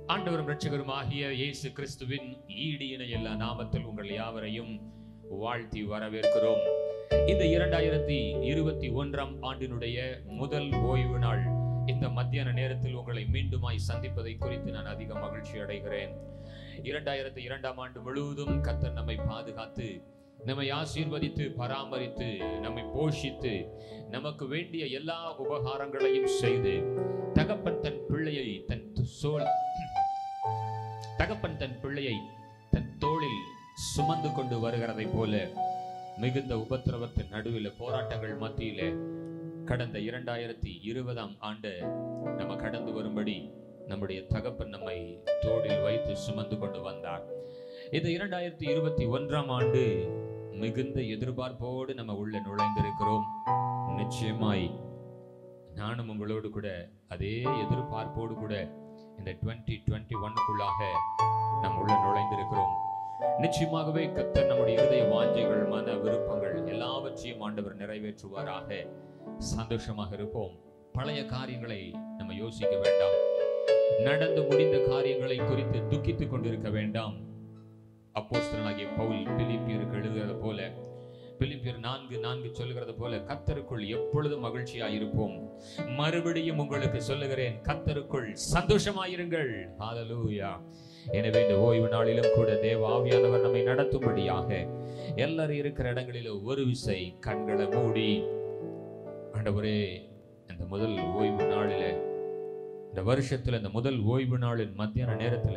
ஆண்டவரும் இரட்சகருமாகிய இயேசு கிறிஸ்துவின் ஈடியின எல்லா நாமத்தில் உங்கள் யாவரையும் வாழ்த்தி வரவேற்கிறோம் இந்த இரண்டாயிரத்தி இருபத்தி ஒன்றாம் ஆண்டினுடைய முதல் ஓய்வு நாள் இந்த மத்தியான நேரத்தில் உங்களை மீண்டுமாய் சந்திப்பதை குறித்து நான் அதிக மகிழ்ச்சி அடைகிறேன் இரண்டாயிரத்தி இரண்டாம் ஆண்டு முழுவதும் கத்தர் நம்மை பாதுகாத்து நம்மை ஆசீர்வதித்து பராமரித்து நம்மை போஷித்து நமக்கு வேண்டிய எல்லா உபகாரங்களையும் செய்து தகப்பன் தன் பிள்ளையை தன் சோல் தகப்பன் தன் பிள்ளையை தன் தோளில் சுமந்து கொண்டு வருகிறதை போல மிகுந்த உபத்திரவத்தின் நடுவில் போராட்டங்கள் மத்தியிலே கடந்த இரண்டாயிரத்தி இருபதாம் ஆண்டு நம்ம கடந்து வரும்படி நம்முடைய தகப்பன் நம்மை தோளில் வைத்து சுமந்து கொண்டு வந்தார் இந்த இரண்டாயிரத்தி இருபத்தி ஒன்றாம் ஆண்டு மிகுந்த எதிர்பார்ப்போடு நம்ம உள்ள நுழைந்திருக்கிறோம் நிச்சயமாய் நானும் உங்களோடு கூட அதே எதிர்பார்ப்போடு கூட இந்த டுவெண்ட்டி டுவெண்ட்டி ஒன்னுக்குள்ளாக நாம் உள்ள நுழைந்திருக்கிறோம் நிச்சயமாகவே கத்தர் நம்முடைய இருதய வாஞ்சைகள் மன விருப்பங்கள் எல்லாவற்றையும் ஆண்டவர் நிறைவேற்றுவாராக சந்தோஷமாக இருப்போம் பழைய காரியங்களை நம்ம யோசிக்க வேண்டாம் நடந்து முடிந்த காரியங்களை குறித்து துக்கித்துக் கொண்டிருக்க வேண்டாம் அப்போஸ்தலனாகிய பவுல் பிலிப்பியருக்கு எழுதுகிறது போல பிலிப்பியர் நான்கு நான்கு சொல்லுகிறது போல கத்தருக்குள் எப்பொழுதும் மகிழ்ச்சியாயிருப்போம் மறுபடியும் உங்களுக்கு சொல்லுகிறேன் கத்தருக்குள் சந்தோஷமாயிருங்கள் ஹalleluya எனவே இந்த ஓய்வு நாளிலும் கூட தேவ ஆவியானவர் நம்மை நடத்தும்படியாக எல்லாரும் இருக்கிற இடங்களிலும் ஒரு விசை கண்களை மூடி ஆண்டவரே இந்த முதல் ஓய்வு நாளில இந்த வருஷத்துல இந்த முதல் ஓய்வு நாளின் மத்தியான நேரத்துல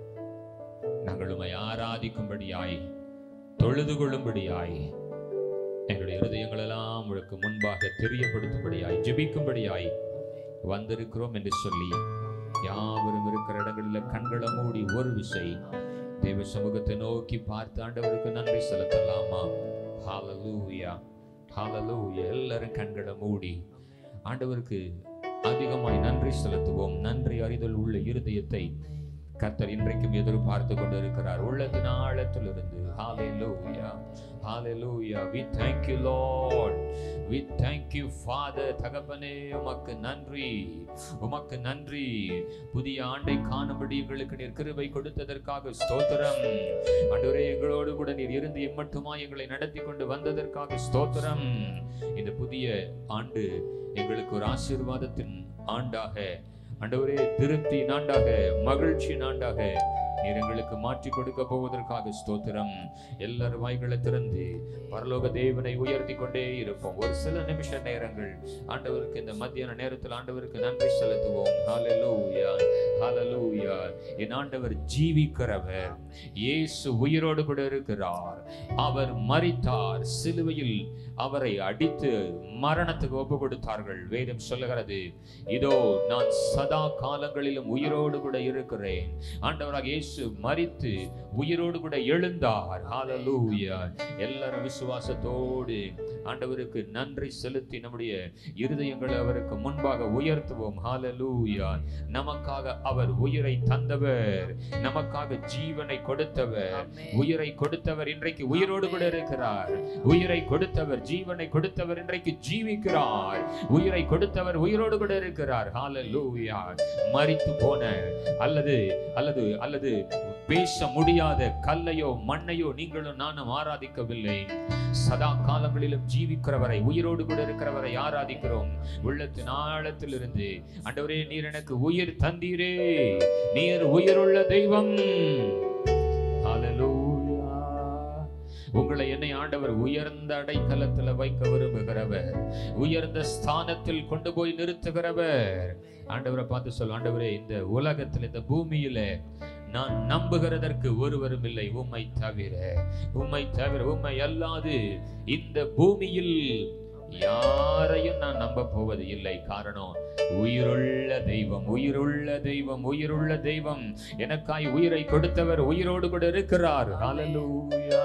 நாங்கள் உம்மை ஆராதிக்கும்படியாய் தொழுது கொள்ளும்படியாய் எங்களுடைய இருதயங்கள் எல்லாம் உங்களுக்கு முன்பாக தெரியப்படுத்தும்படியாய் ஜெபிக்கும்படியாய் வந்திருக்கிறோம் என்று சொல்லி யாவரும் இருக்கிற இடங்களில் கண்களை மூடி ஒரு விசை தேவ சமூகத்தை நோக்கி பார்த்து ஆண்டவருக்கு நன்றி செலுத்தலாமா ஹalleluya ஹalleluya எல்லாரும் கண்களை மூடி ஆண்டவருக்கு அதிகமாய் நன்றி செலுத்துவோம் நன்றி அறிதல் உள்ள இருதயத்தை கர்த்தர் இன்றைக்கும் எதிர்பார்த்து கொண்டிருக்கிறார் உள்ளத்தின் ஆழத்திலிருந்து ஹalleluya ஹalleluya we thank you lord we thank you father தகப்பனே உமக்கு நன்றி உமக்கு நன்றி புதிய ஆண்டை காணும்படி எங்களுக்கு நீர் கிருபை கொடுத்ததற்காக ஸ்தோத்திரம் ஆண்டவரே எங்களோடு கூட நீர் இருந்து இம்மட்டுமா எங்களை நடத்தி கொண்டு வந்ததற்காக ஸ்தோத்திரம் இந்த புதிய ஆண்டு எங்களுக்கு ஒரு ஆசீர்வாதத்தின் ஆண்டாக ஆண்டவரே திருப்தி ஆண்டாக மகிழ்ச்சி ஆண்டாக நீர் எங்களுக்கு மாற்றி கொடுக்க போவதற்காக ஸ்தோத்திரம் எல்லாரும் வாய்களை திறந்து பரலோக தேவனை உயர்த்தி கொண்டே இருப்போம் ஒரு சில நிமிஷ நேரங்கள் ஆண்டவருக்கு இந்த மத்தியான நேரத்தில் ஆண்டவருக்கு நன்றி செலுத்துவோம் ஹalleluya ஹalleluya என் ஆண்டவர் ஜீவிக்கிறவர் இயேசு உயிரோடு கூட இருக்கிறார் அவர் மரித்தார் சிலுவையில் அவரை அடித்து மரணத்துக்கு ஒப்பு கொடுத்தார்கள் வேதம் சொல்லுகிறது இதோ நான் சதா காலங்களிலும் உயிரோடு கூட இருக்கிறேன் ஆண்டவராக இயேசு மரித்து உயிரோடு கூட எழுந்தார் ஹalleluya எல்லாரும் விசுவாசத்தோடு ஆண்டவருக்கு நன்றி செலுத்தி நம்முடைய இருதயங்களை அவருக்கு முன்பாக உயர்த்துவோம் ஹalleluya நமக்காக அவர் உயிரை தந்தவர் நமக்காக ஜீவனை கொடுத்தவர் உயிரை கொடுத்தவர் இன்றைக்கு உயிரோடு கூட இருக்கிறார் உயிரை கொடுத்தவர் ஜீவனை கொடுத்தவர் இன்றைக்கு ஜீவிக்கிறார் உயிரை கொடுத்தவர் உயிரோடு கூட இருக்கிறார் ஹalleluya மரித்து போன அல்லது அல்லது அல்லது பேச முடியாத கல்லையோ மண்ணையோ நீங்களும் நானும் ஆராதிக்கவில்லை சதா காலங்களிலும் ஜீவிக்கிறவரை உயிரோடு கூட இருக்கிறவரை ஆராதிக்கிறோம் உள்ளத்தின் ஆழத்திலிருந்து ஆண்டவரே நீர் எனக்கு உயிர் தந்தீரே நீர் உயிருள்ள தெய்வம் ஹalleluya உங்களை என்னை ஆண்டவர் உயர்ந்த அடைக்கலத்தில் வைக்க விரும்புகிறவர் உயர்ந்த ஸ்தானத்தில் கொண்டு போய் நிறுத்துகிறவர் ஆண்டவரை பார்த்து சொல் ஆண்டவரே இந்த உலகத்தில் இந்த பூமியில நான் நம்புகிறதற்கு ஒருவரும் இல்லை உம்மை தவிர உம்மை தவிர உம்மை அல்லாது இந்த பூமியில் யாரையும் நான் நம்ப போவது இல்லை காரணம் உயிருள்ள தெய்வம் உயிருள்ள தெய்வம் உயிருள்ள தெய்வம் எனக்காய் உயிரை கொடுத்தவர் உயிரோடு கூட இருக்கிறார் ஹalleluya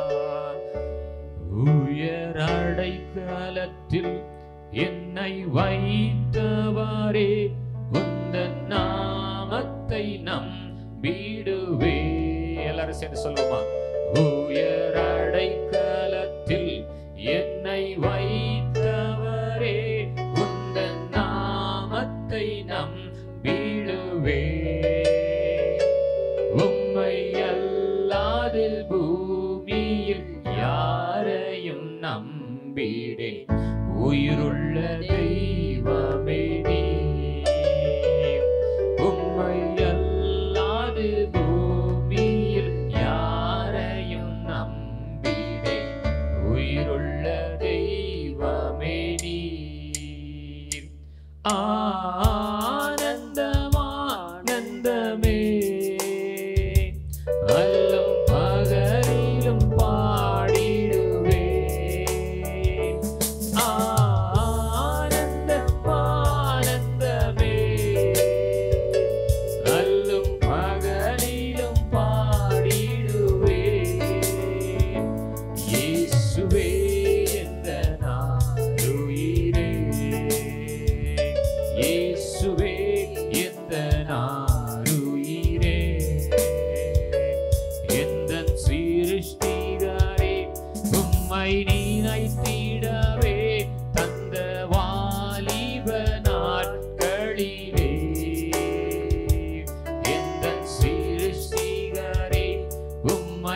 உயர் அடைக்கலத்தில் என்னை வைத்தவாரே உந்த நாமத்தை நம்பிடுவே எல்லாரும் சேர்ந்து சொல்லுவோமா உயர் அடைக்கலத்தில் என்னை வைத்தவரே உந்த நாமத்தை நம்பிடுவே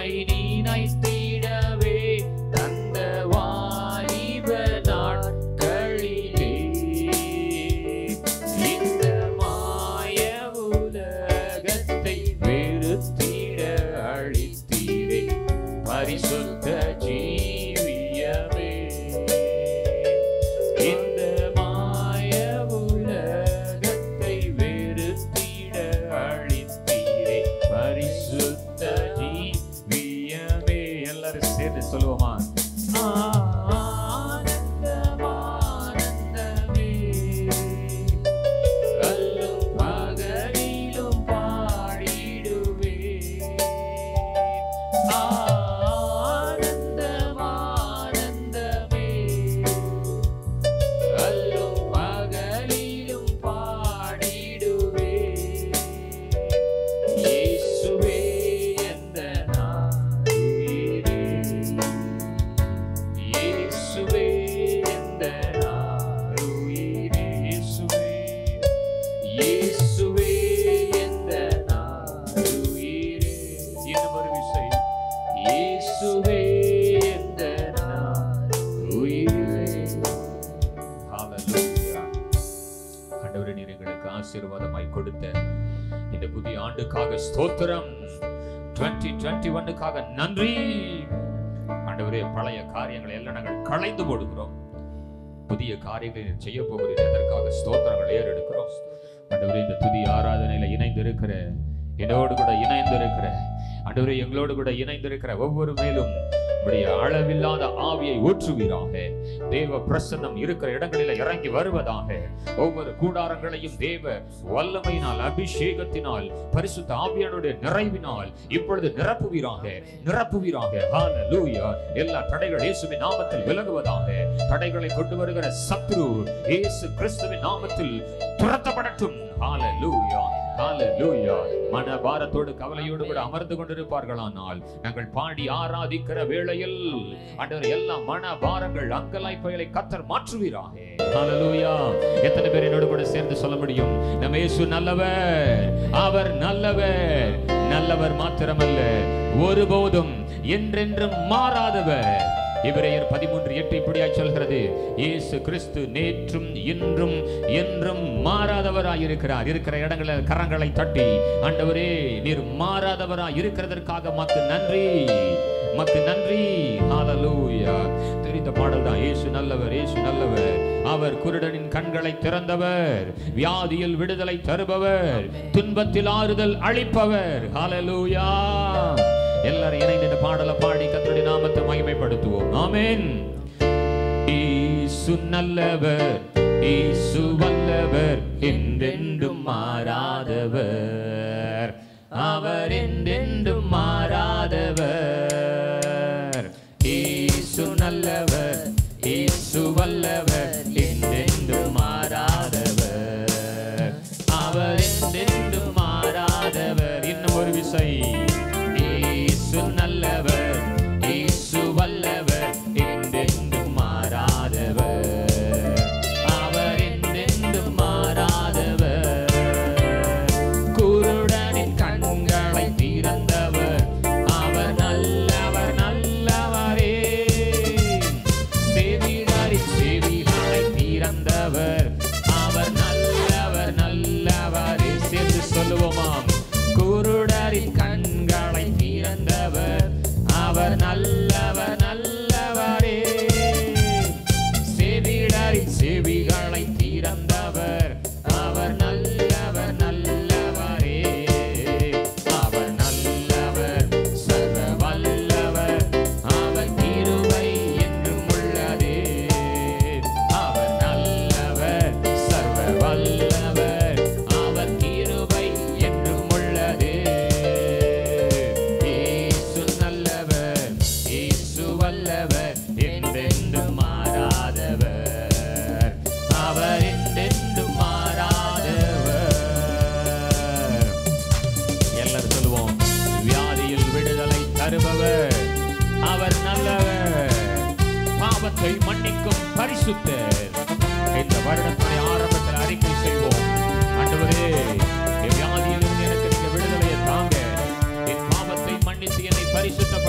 உம்மை நினைத்திடவே தந்த வாலிப நாட்களிலே இந்த மாய உலகத்தை வெறுத்திட அழித்தீரே பரிசுத்த ஜீவியமே இந்த மாய உலகத்தை வெறுத்திட அழித்தீரே பரிசுத்த ஜீவியமே எல்லாரும் சேர்ந்து சொல்லுவோமா ஆனந்தமானந்தமே கல்லும் பகலிலும் பாடிடுவே ஆனந்தமானந்தமே கல்லும் பகலிலும் பாடிடுவே இயேசுவே எந்த நாடுயிரே இயேசுவே எந்த நாடுயிரே இயேசுவே இயேசுவே எந்த நாடுயிரே இன்னும் ஒரு விஷயம் இயேசுவே எந்த நாடுயிரே ஹalleluya ஆண்டவரே நீர் எங்களுக்கு ஆசீர்வாதமாய் கொடுத்த இந்த புதிய ஆண்டுக்காக ஸ்தோத்திரம் 2021 க்காக நன்றி ஆண்டவரே பழைய காரியங்களை எல்லாம் நாங்கள் களைந்து போடுகிறோம் புதிய காரியங்களை நீர் செய்ய போகிறீர் அதற்காக ஸ்தோத்திரங்கள் ஏறெடுக்கிறோம் ஆண்டவரே இந்த புதிய ஆராதனையில இணைந்து இருக்கிற என்னோடு கூட இணைந்து இருக்கிற ஆண்டவரே எங்களோடு கூட இணைந்து இருக்கிற ஒவ்வொரு மேலும் உடைய அளவில்லாத ஆவியை ஊற்றுவீராக தேவ பிரசன்னம் இருக்கிற இடங்களில் இறங்கி வருவதாக ஒவ்வொரு கூடாரங்களையும் தேவ வல்லமையினால் அபிஷேகத்தினால் பரிசுத்த ஆவியானுடைய நிறைவினால் இப்பொழுது நிரப்புவீராக நிரப்புவீராக ஹalleluya எல்லா தடைகள் இயேசுவின் நாமத்தில் விலகுவதாக தடைகளை கொண்டு வருகிற சத்ரு இயேசு கிறிஸ்துவின் நாமத்தில் துரத்தப்படட்டும் ஹalleluya ஹalleluya மன பாரத்தோடு கவலையோடு கூட அமர்ந்து கொண்டிருப்பார்களானால் நாங்கள் பாடி ஆராதிக்கிற வேளையில் ஆண்டவர் எல்லா மன பாரங்கள் அங்கலாய்ப்புகளை கத்தர் மாற்றுவீராக ஹalleluya எத்தனை பேர் என்னோடு கூட சேர்ந்து சொல்ல முடியும் நம்ம இயேசு நல்லவர் அவர் நல்லவர் நல்லவர் மாத்திரமல்ல ஒருபோதும் என்றென்றும் மாறாதவர் எபிரேயர் பதிமூன்று எட்டு இப்படியாய் சொல்கிறது இயேசு கிறிஸ்து நேற்றும் இன்றும் என்றும் மாறாதவராய் இருக்கிறார் இருக்கிற இடங்களில் கரங்களை தட்டி ஆண்டவரே நீர் மாறாதவராய் இருக்கிறதற்காக மக்கு நன்றி மக்கு நன்றி ஹalleluya தெரிந்த பாடல் தான் இயேசு நல்லவர் இயேசு நல்லவர் அவர் குருடனின் கண்களை திறந்தவர் வியாதியில் விடுதலை தருபவர் துன்பத்தில் ஆறுதல் அளிப்பவர் ஹalleluya எல்லாரும் இணைந்து இந்த பாடலை பாடி கர்த்தருடைய நாமத்தை மகிமைப்படுத்துவோம் ஆமென் இயேசு நல்லவர் இயேசு வல்லவர் என்றென்றும் மாறாதவர் அவர் என்றென்றும் மாறாதவர் இயேசு நல்லவர் இயேசு வல்லவர் என்றென்றும் மாறாதவர் அவர் என்றென்றும் மாறாதவர் இன்னும் ஒரு விசை இயேசு நல்லவர் இயேசு வல்லவர் என்றென்றும் மாறாதவர் அவர் என்றென்றும் மாறாதவர் குருடனின் கண்களை திறந்தவர் அவர் நல்லவர் நல்லவரே செவிடரின் செவிகளை திறந்தவர் அவர் நல்லவர் நல்லவரே சேர்ந்து சொல்லுவோமாம் குருடரின் கண்களை திறந்தவர் அவர் நல்லவர் நல்லவரே செவிடரின் செவிகளை திறந்தவர் அவர் நல்லவர் நல்லவரே அவர் நல்லவர் சர்வ வல்லவர் அவர் கிருபை என்றும் உள்ளதே அவர் நல்லவர் சர்வ வல்லவர் அவர் கிருபை என்றும் உள்ளதே இயேசு நல்லவர் இயேசு வல்லவர் என்றென்றும் மாறாதவர் அவர் என்றென்றும் மாறாதவர் எல்லாரும் சொல்லுவோம் வியாதியில் விடுதலை தருபவர் அவர் நல்லவர் பாவத்தை மன்னிக்கும் பரிசுத்தர் இந்த வருடத்துடைய ஆரம்பத்தில் அறிக்கை செய்வோம் ஆண்டவரே என் வியாதியிலிருந்து எனக்கு நீங்க விடுதலையை தாங்க என் பாவத்தை மன்னித்து என்னை பரிசுத்தப்படுத்த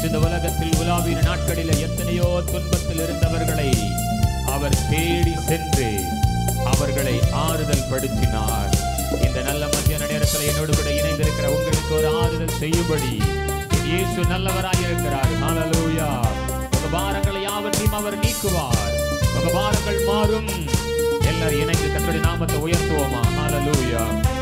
இந்த உலகத்தில் உலாவின நாட்களில் எத்தனையோ துன்பத்தில் இருந்தவர்களை அவர் தேடி சென்று அவர்களை ஆறுதல் படுத்தினார் இந்த நல்ல மத்தியான நேரத்தில் என்னோடு கூட இணைந்திருக்கிற உங்களுக்கு ஒரு ஆறுதல் செய்யும்படி என் இயேசு நல்லவராய் இருக்கிறார் ஹalleluya உங்க பாரங்களை யாவற்றையும் அவர் நீக்குவார் உங்க பாரங்கள் மாறும் எல்லாரும் இணைந்து கர்த்தருடைய நாமத்தை உயர்த்துவோமா ஹalleluya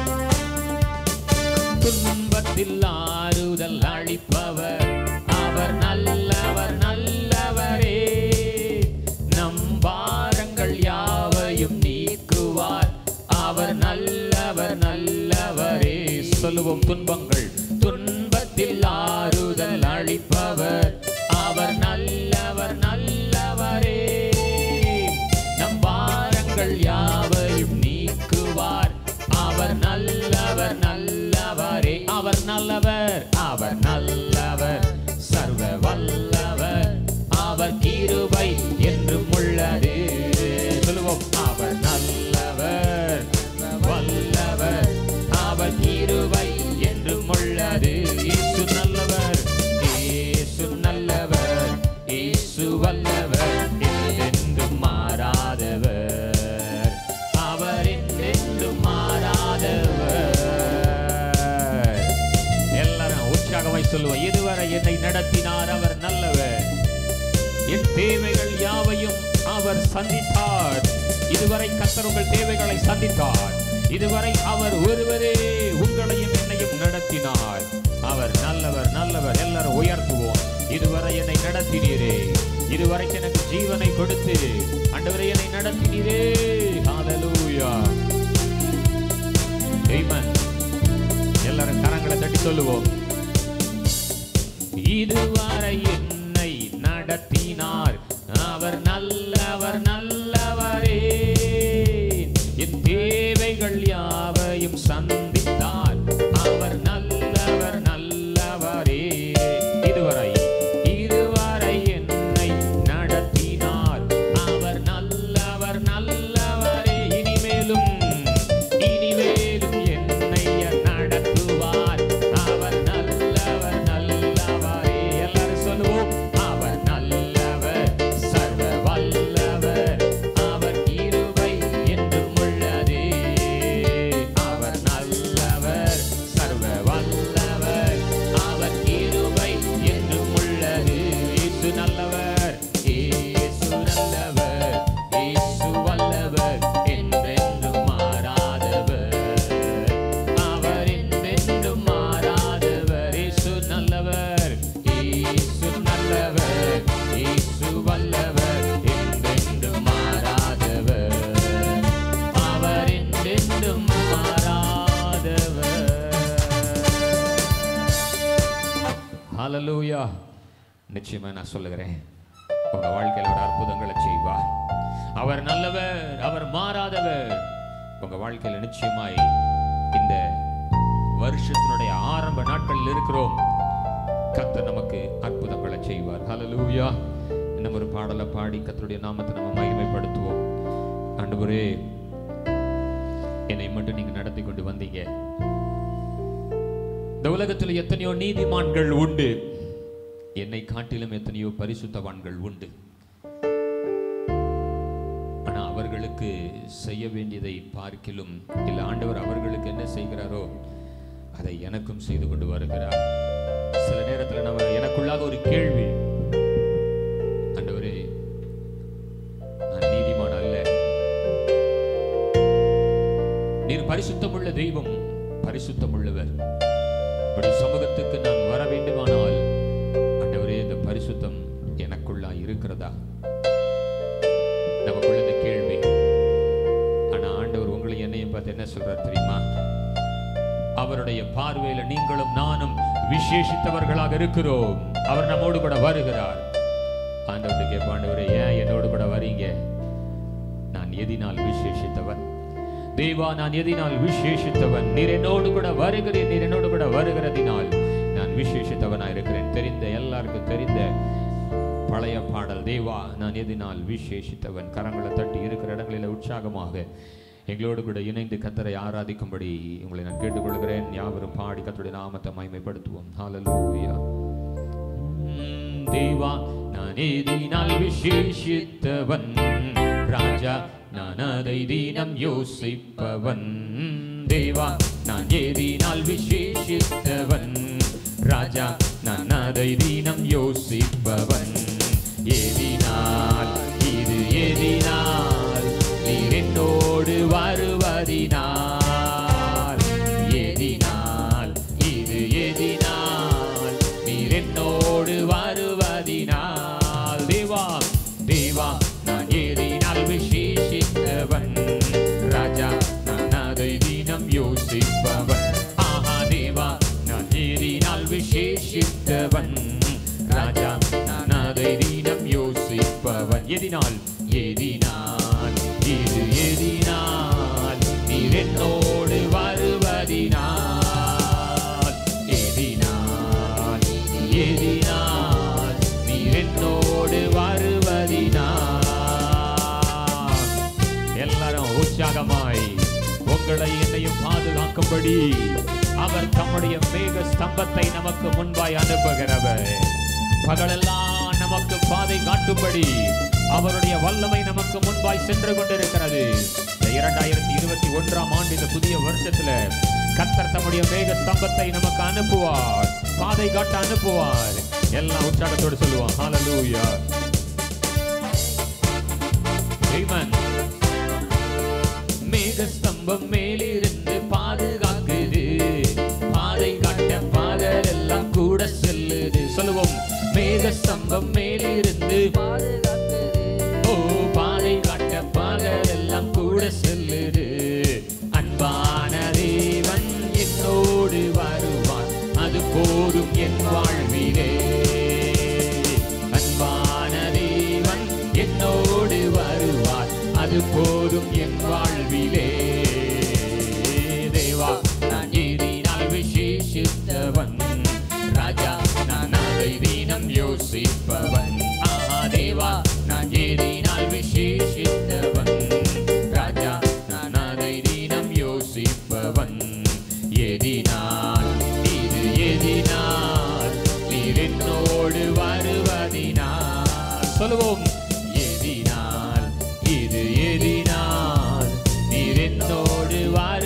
துன்பத்தில் ஆறுதல் அளிப்பவர் அவர் நல்லவர் நல்லவரே நம் பாரங்கள் யாவையும் நீக்குவார் அவர் நல்லவர் நல்லவரே சொல்லுவோம் துன்பங்கள் துன்பத்தில் ஆறுதல் அளிப்பவர் அவர் நல்லவர் நல்லவரே நம் பாரங்கள் யாவையும் நீக்குவார் அவர் நல்லவர் நல்லவரே அவர் நல்லவர் அவர் நல்லவர் சர்வ வல்லவர் அவர் கிருபை என்றும் உள்ளது சொல்லுவோம் அவர் நல்லவர் வல்லவர் அவர் கிருபை என்றும் உள்ளது இயேசு நல்லவர் இயேசு நல்லவர் இயேசு வல்லவர் என்றென்றும் மாறாதவர் அவர் என்றென்றும் மாறாதவர் எல்லாரும் உற்சாகமாய் சொல்லுவோம் இதுவரை என்னை நடத்தினார் அவர் நல்லவர் என் தேவைகள் யாவையும் அவர் சந்தித்தார் இதுவரை கத்தர் உங்கள் தேவைகளை சந்தித்தார் இதுவரை அவர் ஒருவரே உங்களையும் என்னையும் நடத்தினார் அவர் நல்லவர் நல்லவர் எல்லாரும் உயர்த்துவோம் இதுவரை என்னை நடத்தினீரே இதுவரை எனக்கு ஜீவனை கொடுத்து ஆண்டவரே என்னை நடத்தினீரே ஹalleluya ஆமென் எல்லாரும் கரங்களை தட்டி சொல்லுவோம் இதுவரை என்னை நடத்தினார் அவர் நல்லவர் நல்லவரே என் தேவைகள் யாவையும் சந்தித்தார் அவர் நல்லவர் நல்லவரே இதுவரை இதுவரை என்னை நடத்தினார் அவர் நல்லவர் நல்லவரே இனிமேலும் இனிமேலும் என்னை நடத்துவார் அவர் நல்லவர் நல்லவரே எல்லாரும் சொல்லுவோம் அவர் நல்லவர் சர்வ வல்லவர் அவர் கிருபை என்றும் உள்ளது அவர் நல்லவர் சர்வ வல்லவர் அவர் கிருபை என்றும் உள்ளது இயேசு நல்லவர் இயேசு நல்லவர் இயேசு வல்லவர் என்றென்றும் மாறாதவர் அவர் என்றென்றும் மாறாதவர் இயேசு நல்லவர் இயேசு நல்லவர் இயேசு வல்லவர் என்றென்றும் மாறாதவர் அவர் என்றென்றும் மாறாதவர் ஹalleluya நிச்சயமா நான் சொல்லுகிறேன் உங்க வாழ்க்கையில ஒரு அற்புதங்களை செய்வார் அவர் நல்லவர் அவர் மாறாதவர் உங்க வாழ்க்கையில நிச்சயமாய் இந்த வருஷத்தினுடைய ஆரம்ப நாட்களில் இருக்கிறோம் கர்த்தர் நமக்கு அற்புதங்களை செய்வார் ஹalleluya இன்னும் ஒரு பாடலை பாடி கர்த்தருடைய நாமத்தை நம்ம மகிமைப்படுத்துவோம் ஆண்டவரே என்னை மட்டும் நீங்க நடத்தி கொண்டு வந்தீங்க இந்த உலகத்தில் எத்தனையோ நீதிமான்கள் உண்டு என்னை காட்டிலும் எத்தனையோ பரிசுத்தவான்கள் உண்டு ஆனா அவர்களுக்கு செய்ய வேண்டியதை பார்க்கிலும் இல்ல ஆண்டவர் அவர்களுக்கு என்ன செய்கிறாரோ அதை எனக்கும் செய்து கொண்டு வருகிறார் சில நேரத்துல நம்ம எனக்குள்ளாக ஒரு கேள்வி ஆண்டவரே நான் நீதிமான் அல்ல நீர் பரிசுத்தமுள்ள தெய்வம் பரிசுத்தமுள்ளவர் உடைய சமூகத்துக்கு நான் வர வேண்டுமானால் ஆண்டவரே இந்த பரிசுத்தம் எனக்குள்ளா இருக்கிறதா நமக்குள்ள இந்த கேள்வி ஆனா ஆண்டவர் உங்களை என்னையும் பார்த்து என்ன சொல்றார் தெரியுமா அவருடைய பார்வையில நீங்களும் நானும் விசேஷித்தவர்களாக இருக்கிறோம் அவர் நம்மோடு கூட வருகிறார் ஆண்டவர்கிட்ட கேட்ப ஆண்டவரே ஏன் என்னோடு கூட வரீங்க நான் எதினால் விசேஷித்தவன் தேவா நான் எதினால் விசேஷித்தவன் நீர் என்னோடு கூட வருகிறேன் நீர் என்னோடு கூட வருகிறதினால் நான் விசேஷித்தவனா இருக்கிறேன் தெரிந்த எல்லாருக்கும் தெரிந்த பழைய பாடல் தேவா நான் எதினால் விசேஷித்தவன் கரங்களை தட்டி இருக்கிற இடங்களில் உற்சாகமாக எங்களோடு கூட இணைந்து கத்தரை ஆராதிக்கும்படி உங்களை நான் கேட்டுக்கொள்கிறேன் யாவரும் பாடி கத்தருடைய நாமத்தை மகிமைப்படுத்துவோம் ஹalleluya தேவா நான் எதினால் விசேஷித்தவன் ராஜா நான் அதை தினம் யோசிப்பவன் தேவா நான் எதினால் விசேஷித்தவன் ராஜா நான் அதை தினம் யோசிப்பவன் எதினால் இது எதினால் நீர் என்னோடு வருவதினால் எதினால் இது எதினால் நீர் என்னோடு வருவதினால் தேவா தேவா நான் எதினால் விசேஷித்தவன் ராஜா நான் அதை தினம் யோசிப்பவன் ஆஹா தேவா நான் எதினால் விசேஷித்தவன் ராஜா நான் அதை தினம் யோசிப்பவன் எதினால் எதினால் இது எதினால் நீர் என்னோடு வருவதினால் எதினால் எதினால் நீர் என்னோடு வருவதினால் எல்லாரும் உற்சாகமாய் உங்களை என்னையும் பாதுகாக்கும்படி அவர் தம்முடைய மேக ஸ்தம்பத்தை நமக்கு முன்பாய் அனுப்புகிறவர் பகலெல்லாம் நமக்கு பாதை காட்டும்படி அவருடைய வல்லமை நமக்கு முன்பாய் சென்று கொண்டிருக்கிறது இந்த இரண்டாயிரத்தி இருபத்தி ஒன்றாம் ஆண்டு இந்த புதிய வருஷத்துல கர்த்தர் தம்முடைய மேக ஸ்தம்பத்தை நமக்கு அனுப்புவார் பாதை காட்ட அனுப்புவார் எல்லாம் உற்சாகத்தோடு சொல்லுவான் ஹalleluya Amen. மேகஸ்தம்பம் மேலிருந்து பாதுகாக்குது பாதை காட்ட பாதல் எல்லாம் கூட செல்லுது சொல்லுவோம் மேகஸ்தம்பம் மேலிருந்து ஓ பாதை காட்ட பாதல் எல்லாம் கூட செல்லுது அன்பான தேவன் என்னோடு வருவான் அது போதும் என் வாழ்விலே அன்பான தேவன் என்னோடு வருவார் அது போதும் என் வாழ்விலே தேவா நான் எதினால் விசேஷித்தவன் ராஜா நான் அதை தினம் யோசிப்பவன் ஆஹா தேவா நான் எதினால் விசேஷித்தவன் ராஜா நான் அதை தினம் யோசிப்பவன் எதினால் இது எதினால் நீர் என்னோடு வருவதினால் சொல்லுவோம் எதினால் இது எதினால் நீர் என்னோடு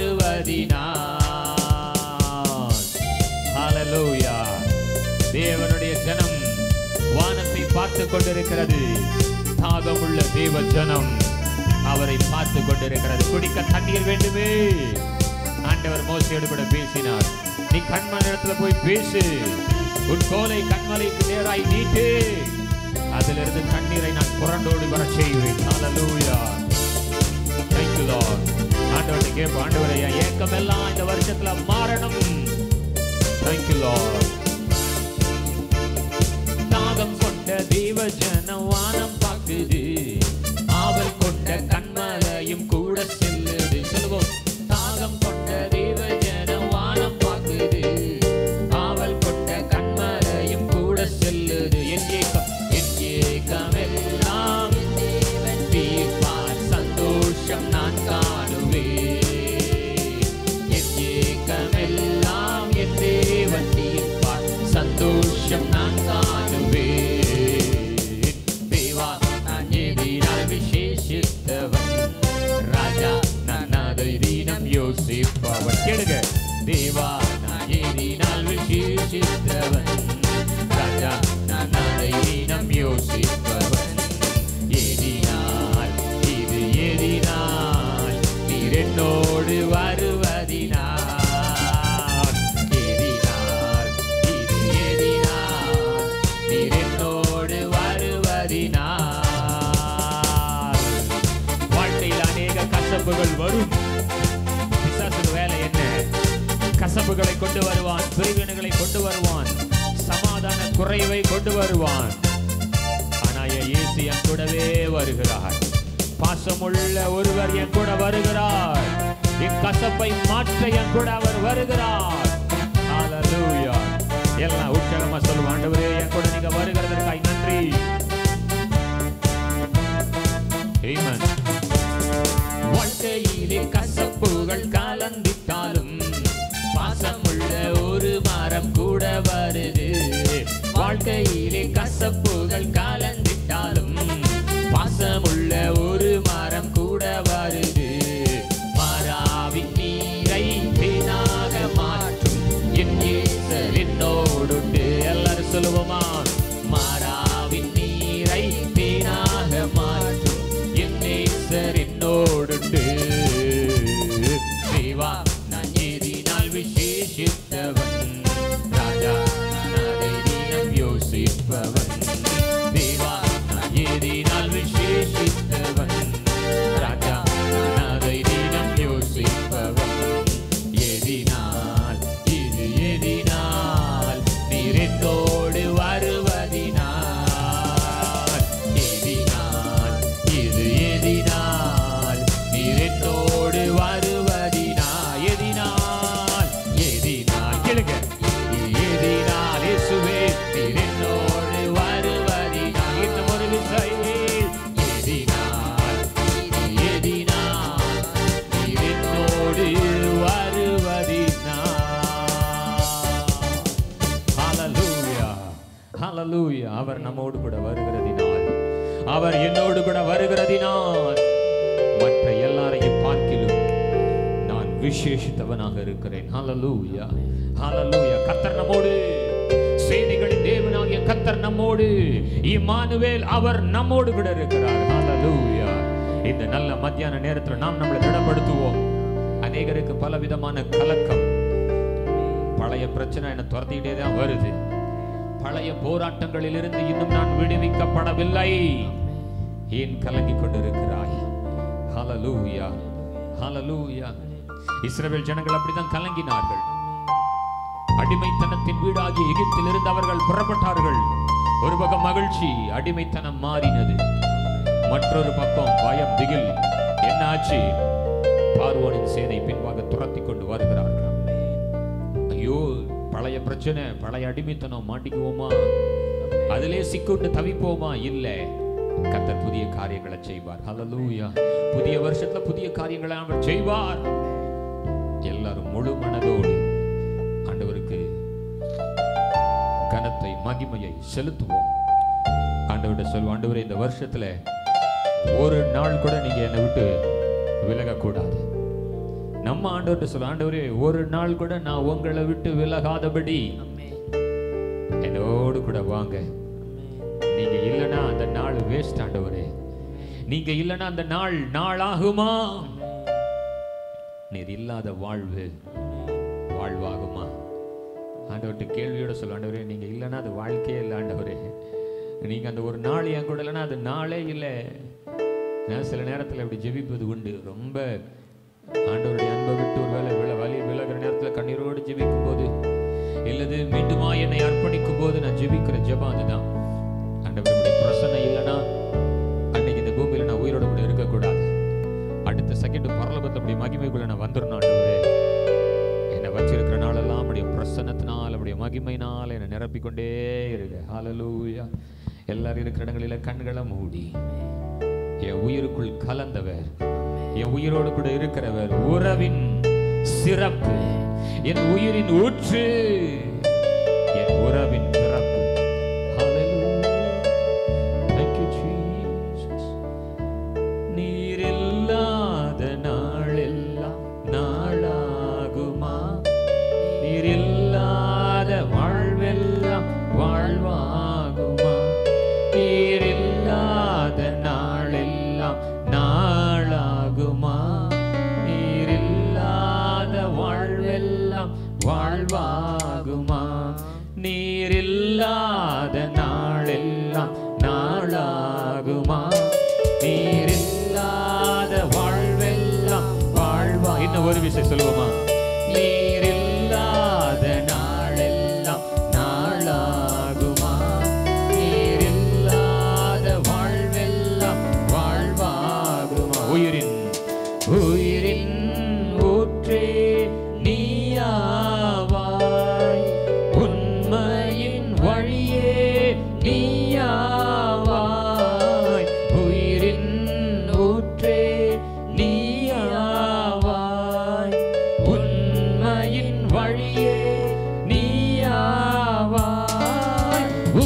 வருவதினால் ஹalleluya தேவனுடைய ஜனம் வானத்தை பார்த்து கொண்டிருக்கிறது தாகமுள்ள தேவ ஜனம் அவரை பார்த்து கொண்டிருக்கிறது குடிக்க தண்ணீர் வேண்டுமே ஆண்டவர் மோசையோடு கூட பேசினார் நீ கண்மனிடத்துல போய் பேசு உன் கோலை கண்மலைக்கு நேராய் நீட்டு அதிலிருந்து தண்ணீரை நான் புரண்டோடு வர செய்வேன் ஹalleluya thank you lord ஆண்டவரை கேட்ப ஆண்டவரை என் ஏக்கம் எல்லாம் இந்த வருஷத்துல மாறணும் thank you lord தாகம் கொண்ட தேவ ஜனம் வானம் பார்க்குது ஆவல் கொண்ட கண்மலையும் கூட செல்லுது சொல்லுவோம் தாகம் கொண்ட தேவ ஜனம் வானம் பார்க்குது ஆவல் கொண்ட கண்மலையும் கூட செல்லுது என் ஏக்கம் என் ஏக்கம் எல்லாம் தீர்ப்பார் சந்தோஷம் நான் காணுவேன் என் ஏக்கமெல்லாம் என் தேவன் தீர்ப்பார் சந்தோஷம் நான் காணுவேன் தேவா நான் எதிரால் விசேஷித்தவன் ராஜா நான் அதை தினம் யோசிப்பவன் கேளுங்க தேவா நான் எதிரால் விசேஷித்தவன் ராஜா நான் அதை தினம் யோசிப்பவன் எதினால் இது எதினால் நீர் என்னோடு வருவதினால் எதினால் இது எதினால் நீர் என்னோடு வருவதினால் வாழ்க்கையில் அநேக கசப்புகள் வரும் பிசாசுக்கு வேலை என்ன கசப்புகளை கொண்டு வருவான் பிரிவினைகளை கொண்டு வருவான் சமாதான குறைவை கொண்டு வருவான் ஆனா என் இயேசு என் கூடவே வருகிறார் பாசமுள்ள ஒருவர் என் கூட வருகிறார் என் கசப்பை மாற்ற என் கூட அவர் வருகிறார் ஹalleluya எல்லாம் உற்சாகமா சொல்லுவோம் ஆண்டவரே என் கூட நீங்க வருகிறதற்காய் நன்றி Amen. வாழ்க்கையிலே கசப்புகள் கலந்திட்டாலும் பாசமுள்ள ஒரு மரம் கூட வருது வாழ்க்கையிலே கசப்புகள் கலந்திட்டாலும் பாசமுள்ள ஒரு மரம் கூட வருது மாறாவின் நீரை தேனாக மாற்றும் என் நேசர் என்னோடுண்டு எல்லாரும் சொல்லுவோமா மாறாவின் நீரை தேனாக மாற்றும் என் நேசர் என்னோடுண்டு தேவா நான் ஏதினால் விசேஷித்தவன் ராஜா நான் அதை தினம் யோசிப்பவன் தேவா நான் ஏதினால் விசேஷித்தவன் ராஜா நான் அதை தினம் யோசிப்பவன் எதினால் இது எதினால் நீர் என்னோடு வருவதினால் எதினால் இது எதினால் நீர் என்னோடு வருவதினால் எதினால் எதினால் கேளுங்க எதினால் இயேசுவே நீர் என்னோடு வருவதினால் இன்னும் ஒரு விசை எதினால் எதினால் நீர் என்னோடு வருவதினால் ஹalleluya ஹalleluya அவர் நம்மோடு கூட வருகிறதினால் அவர் என்னோடு கூட வருகிறதினால் மற்ற எல்லாரையும் பார்க்கிலும் நான் விசேஷித்தவனாக இருக்கிறேன் ஹalleluya ஹalleluya கர்த்தர் நம்மோடு சேனைகளின் தேவனாகிய கர்த்தர் நம்மோடு இம்மானுவேல் அவர் நம்மோடு கூட இருக்கிறார் ஹalleluya இந்த நல்ல மத்தியான நேரத்தில் நாம் நம்மளை திடப்படுத்துவோம் அநேகருக்கு பலவிதமான கலக்கம் பழைய பிரச்சனை என்ன துரத்திக்கிட்டே தான் வருது பழைய போராட்டங்களிலிருந்து இன்னும் நான் விடுவிக்கப்படவில்லை ஏன் கலங்கிக் கொண்டிருக்கிறாய் ஹalleluya ஹalleluya இஸ்ரவேல் ஜனங்கள் அப்படித்தான் கலங்கினார்கள் அடிமைத்தனத்தின் வீடாகிய எகிப்திலிருந்து அவர்கள் புறப்பட்டார்கள் ஒரு பக்கம் மகிழ்ச்சி அடிமைத்தனம் மாறினது மற்றொரு பக்கம் பயம் திகில் என்ன ஆச்சு பார்வோனின் சேனை பின்பாக துரத்தி கொண்டு வருகிறார்கள் ஐயோ பழைய பிரச்சனை பழைய அடிமைத்தனம் மாட்டிக்குவோமா அதிலே சிக்குண்டு தவிப்போமா இல்ல கத்தர் புதிய காரியங்களை செய்வார் ஹalleluya புதிய வருஷத்துல புதிய காரியங்களை அவர் செய்வார் எல்லாரும் முழு மனதோடு ஆண்டவருக்கு கனத்தை மகிமையை செலுத்துவோம் ஆண்டவர்கிட்ட சொல்லுவோம் ஆண்டவரே இந்த வருஷத்துல ஒரு நாள் கூட நீங்க என்னை விட்டு விலகக்கூடாது நம்ம ஆண்டவர்கிட்ட சொல்ல ஆண்டவரே ஒரு நாள் கூட நான் உங்களை விட்டு விலகாதபடி என்னோடு கூட வாங்க நீங்க இல்லைன்னா அந்த நாள் வேஸ்ட் ஆண்டவரே நீங்க இல்லைன்னா அந்த நாள் நாளாகுமா நீர் இல்லாத வாழ்வு வாழ்வாகுமா ஆண்டவர்கிட்ட கேள்வியோட சொல்ல ஆண்டவரே நீங்க இல்லைன்னா அது வாழ்க்கையே இல்லை ஆண்டவரே நீங்க அந்த ஒரு நாள் என் கூட இல்லைன்னா அது நாளே இல்லை நான் சில நேரத்தில் இப்படி ஜெபிப்பது உண்டு ரொம்ப ஆண்டவருடைய அன்பை விட்டு ஒரு வேலை வில வலி விலகிற நேரத்தில் கண்ணீரோடு ஜெபிக்கும் போது இல்லது மீண்டுமா என்னை அர்ப்பணிக்கும் போது நான் ஜெபிக்கிற ஜெபம் அதுதான் ஆண்டவருடைய பிரசனை இல்லைன்னா அன்னைக்கு இந்த பூமியில நான் உயிரோட கூட இருக்கக்கூடாது அடுத்த செகண்ட் பரலோகத்தில் அப்படி மகிமைக்குள்ள நான் வந்துடணும் ஆண்டவரே என்னை வச்சிருக்கிற நாளெல்லாம் அப்படியே பிரசன்னத்தினால் அப்படியே மகிமையினால் என்னை நிரப்பிக்கொண்டே இருக்க ஹalleluya எல்லாரும் இருக்கிற இடங்களில கண்களை மூடி என் உயிருக்குள் கலந்தவர் என் உயிரோடு கூட இருக்கிறவர் உறவின் சிறப்பு என் உயிரின் ஊற்று என் உறவின் பிறப்பு Hallelujah. Thank you, Jesus. நீர் இல்லாத நாளெல்லாம் நாளாகுமா நீர் இல்லாத வாழ்வெல்லாம் வாழ்வாகுமா நீர் இல்லாத நாளெல்லாம் நாளாகுமா நீர் இல்லாத வாழ்வெல்லாம் வாழ்வாகுமா நீர் இல்லாத நாளெல்லாம் நாளாகுமா நீர் இல்லாத வாழ்வெல்லாம் வாழ்வா இன்னும் ஒரு விஷயம் சொல்லுவோமா நீர் இல்லாத நாளெல்லாம் நாளாகுமா நீர் இல்லாத வாழ்வெல்லாம் வாழ்வாகுமா உயிரின் உயிரின் ஊற்றே நீயாவாய் உண்மையின் வழியே நீயாவாய் உயிரின் ஊற்றே நீயாவாய் உண்மையின் வழியே நீயாவாய்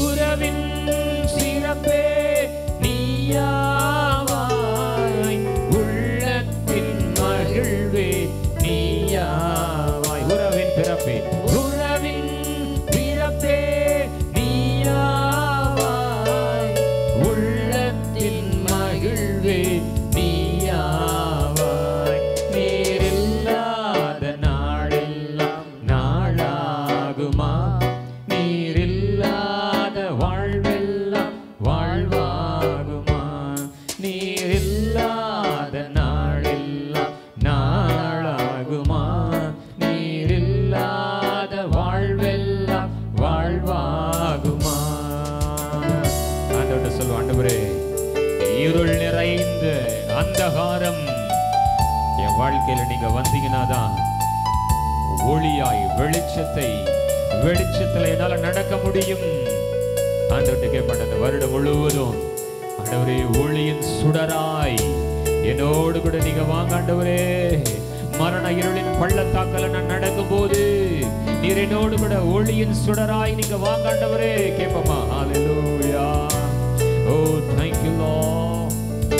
கூடாரம் என் வாழ்க்கையில நீங்க வந்தீங்கன்னா தான் ஒளியாய் வெளிச்சத்தை வெளிச்சத்துல என்னால நடக்க முடியும் ஆண்டவர்கிட்ட கேட்பேன் அந்த வருடம் முழுவதும் ஆண்டவரே ஒளியின் சுடராய் என்னோடு கூட நீங்க வாங்க ஆண்டவரே மரண இருளின் பள்ளத்தாக்கல நான் நடக்கும் போது நீர் என்னோடு கூட ஒளியின் சுடராய் நீங்க வாங்க ஆண்டவரே கேட்போமா ஹalleluya ஓ thank you lord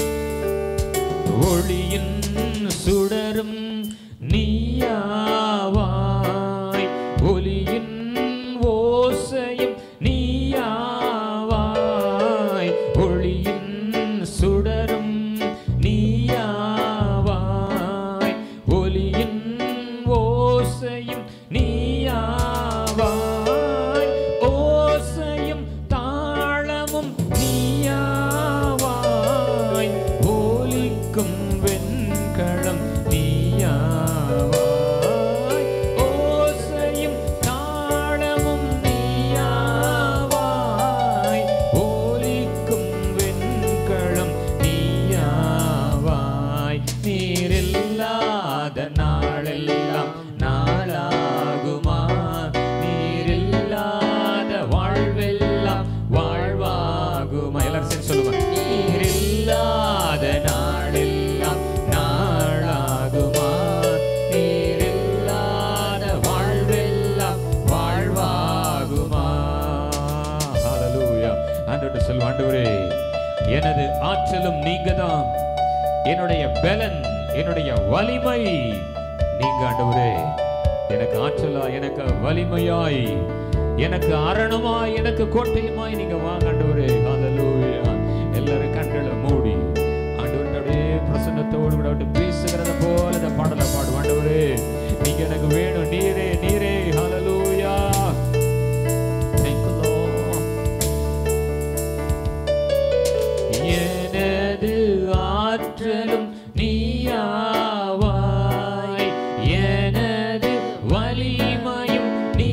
ஒளியின் சுடரும் நீயாவாய் ஒளியின் ஓசையும் நீயாவாய் ஒளியின் சுடரும் நீயாவாய் ஒளியின் ஓசையும் நீயாவாய் ஓசையும் தாளமும் நீயாவாய் ஒலிக்கும் வெண்களம் நீயாவாய் ஓசையும் தாளமும் நீயாவாய் ஒலிக்கும் வெண்களம் நீயாவாய் நீரில்லாத நாளெல்லாம் நாளாகுமா நீரில்லாத வாழ்வெல்லாம் வாழ்வாகுமா எல்லாரும் சேர்ந்து சொல்லுங்க நீரில்லாத நாளெல்லாம் நாளாகுமா நீரில்லாத வாழ்வெல்லாம் வாழ்வாகுமா ஹalleluya ஆண்டவரே சொல்லுங்க ஆண்டவரே எனது ஆற்றலும் நீங்கதான் என்னுடைய பலன் என்னுடைய வலிமை நீங்க ஆண்டவரே எனக்கு ஆற்றலா எனக்கு வலிமையாய் எனக்கு அரணுமாய் எனக்கு கோட்டையுமாய் நீங்க வாங்க ஆண்டவரே ஹalleluya எல்லாரும் கண்களை மூடி ஆண்டவர்கிட்ட அப்படியே பிரசன்னத்தோடு கூட அப்படியே பேசுகிறத போல இந்த பாடலை பாடு ஆண்டவரே நீங்க எனக்கு வேணும் நீரே நீரே ஹalleluya Thank you, Lord. எனது ஆற்றலும் நீயாவாய் எனது வலிமையும்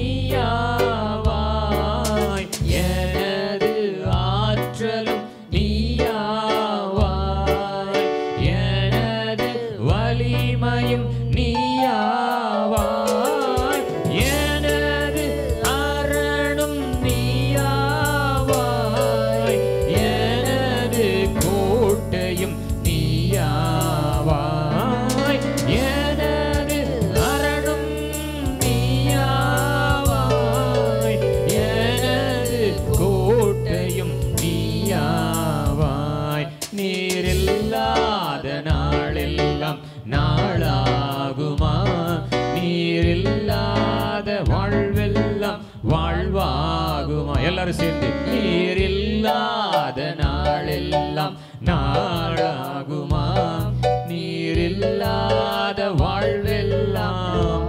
நீயாவாய் எனது ஆற்றலும் நீயாவாய் எனது வலிமையும் நீயாவாய் எனது அரணும் நீயாவாய் எனது கோட்டையும் நீயாவாய் எனது அரணும் நீயாவாய் எனது கோட்டையும் நீயாவாய் நீரில்லாத நாளெல்லாம் நாளாகுமா நீரில்லாத வாழ்வெல்லாம் வாழ்வாகுமா எல்லாரும் சேர்ந்து நீரில்லாத நாளெல்லாம் நாளாகுமா நீரில்லாத வாழ்வெல்லாம்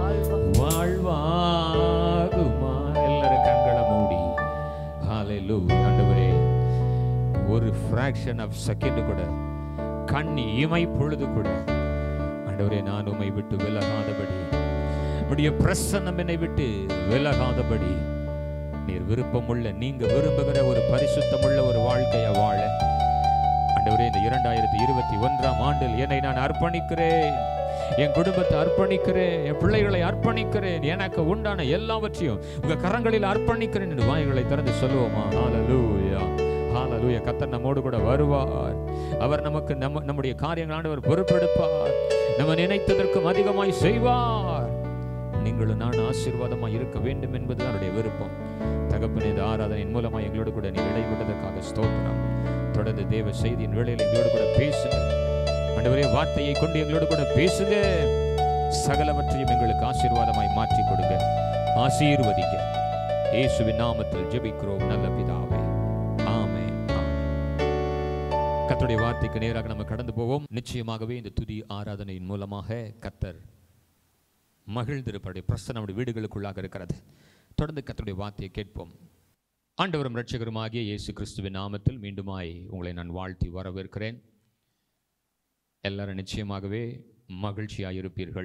வாழ்வாகுமா எல்லாரும் கண்களை மூடி ஹalleluya ஆண்டவரே ஒரு ஃபிராக்ஷன் ஆஃப் செகண்ட் கூட கண் இமை பொழுது கூட ஆண்டவரே நான் உம்மை விட்டு விலகாதபடி உடைய பிரசன்னம் என்னை விட்டு விலகாதபடி நீர் விருப்பமுள்ள நீங்க விரும்புகிற ஒரு பரிசுத்தமுள்ள ஒரு வாழ்க்கையை வாழ ஆண்டவரே இந்த இரண்டாயிரத்தி இருபத்தி ஒன்றாம் ஆண்டில் என்னை நான் அர்ப்பணிக்கிறேன் என் குடும்பத்தை அர்ப்பணிக்கிறேன் என் பிள்ளைகளை அர்ப்பணிக்கிறேன் எனக்கு உண்டான எல்லாவற்றையும் உங்க கரங்களில் அர்ப்பணிக்கிறேன் என்று வாய்களை திறந்து சொல்லுவோமா ஹalleluya ஹalleluya கர்த்தர் நம்மோடு கூட வருவார் அவர் நமக்கு நம்ம நம்முடைய காரியங்கள் ஆண்டவர் பொறுப்பெடுப்பார் நம்ம நினைத்ததற்கும் அதிகமாய் செய்வார் நீங்களும் நான் ஆசீர்வாதமாய் இருக்க வேண்டும் என்பது அவருடைய விருப்பம் தகப்பனே இந்த ஆராதனையின் மூலமாக எங்களோடு கூட நீங்க இடைவிட்டதற்காக ஸ்தோத்திரம் தொடர்ந்து தேவ செய்தியின் வேளையில் எங்களோடு கூட பேசுங்க ஆண்டவரே வார்த்தையை கொண்டு எங்களோடு கூட பேசுங்க சகலவற்றையும் எங்களுக்கு ஆசீர்வாதமாய் மாற்றி கொடுங்க ஆசீர்வதிங்க இயேசுவின் நாமத்தில் ஜெபிக்கிறோம் நல்ல பிதாவே ஆமென் ஆமென். கர்த்தருடைய வார்த்தைக்கு நேராக நம்ம கடந்து போவோம் நிச்சயமாகவே இந்த துதி ஆராதனையின் மூலமாக கத்தர் மகிழ்ந்திருப்படைய பிரசனம் நம்முடைய வீடுகளுக்குள்ளாக இருக்கிறது தொடர்ந்து கர்த்தருடைய வார்த்தையை கேட்போம் ஆண்டவரும் இரட்சகருமாகிய இயேசு கிறிஸ்துவின் நாமத்தில் மீண்டுமாய் உங்களை நான் வாழ்த்தி வரவேற்கிறேன் எல்லாரும் நிச்சயமாகவே மகிழ்ச்சியாக இருப்பீர்கள்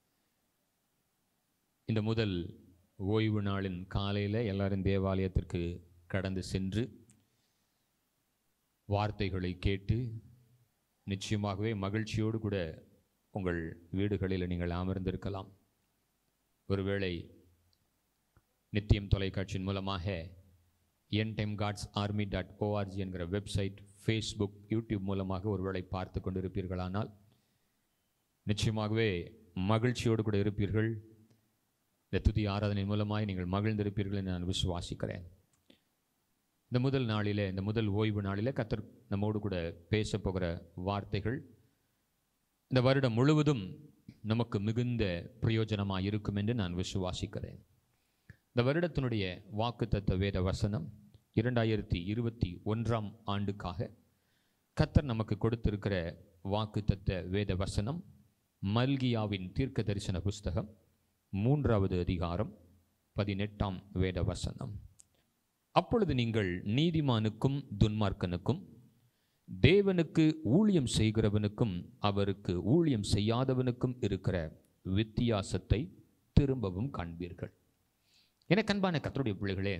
இந்த முதல் ஓய்வு நாளின் காலையில் எல்லாரும் தேவாலயத்திற்கு கடந்து சென்று வார்த்தைகளை கேட்டு நிச்சயமாகவே மகிழ்ச்சியோடு கூட உங்கள் வீடுகளில் நீங்கள் அமர்ந்திருக்கலாம் ஒருவேளை நித்தியம் தொலைக்காட்சியின் மூலமாக end time God's army dot org என்கிற வெப்சைட் ஃபேஸ்புக் யூடியூப் மூலமாக ஒருவேளை பார்த்து கொண்டிருப்பீர்களானால் நிச்சயமாகவே மகிழ்ச்சியோடு கூட இருப்பீர்கள் இந்த துதி ஆராதனை மூலமாய் நீங்கள் மகிழ்ந்திருப்பீர்கள் என்று நான் விசுவாசிக்கிறேன் இந்த முதல் நாளிலே இந்த முதல் ஓய்வு நாளிலே கத்தர் நம்மோடு கூட பேச போகிற வார்த்தைகள் இந்த வருடம் முழுவதும் நமக்கு மிகுந்த பிரயோஜனமாக இருக்கும் என்று நான் விசுவாசிக்கிறேன் இந்த வருடத்தினுடைய வாக்குத்தத்த வேத வசனம் இரண்டாயிரத்தி இருபத்தி ஒன்றாம் ஆண்டுக்காக கத்தர் நமக்கு கொடுத்திருக்கிற வாக்குத்தத்த வேத வசனம் மல்கியாவின் தீர்க்க தரிசன புஸ்தகம் மூன்றாவது அதிகாரம் பதினெட்டாம் வேத வசனம் அப்பொழுது நீங்கள் நீதிமானுக்கும் துன்மார்க்கனுக்கும் தேவனுக்கு ஊழியம் செய்கிறவனுக்கும் அவருக்கு ஊழியம் செய்யாதவனுக்கும் இருக்கிற வித்தியாசத்தை திரும்பவும் காண்பீர்கள் எனக்கு அன்பான கத்தருடைய பிள்ளைகளே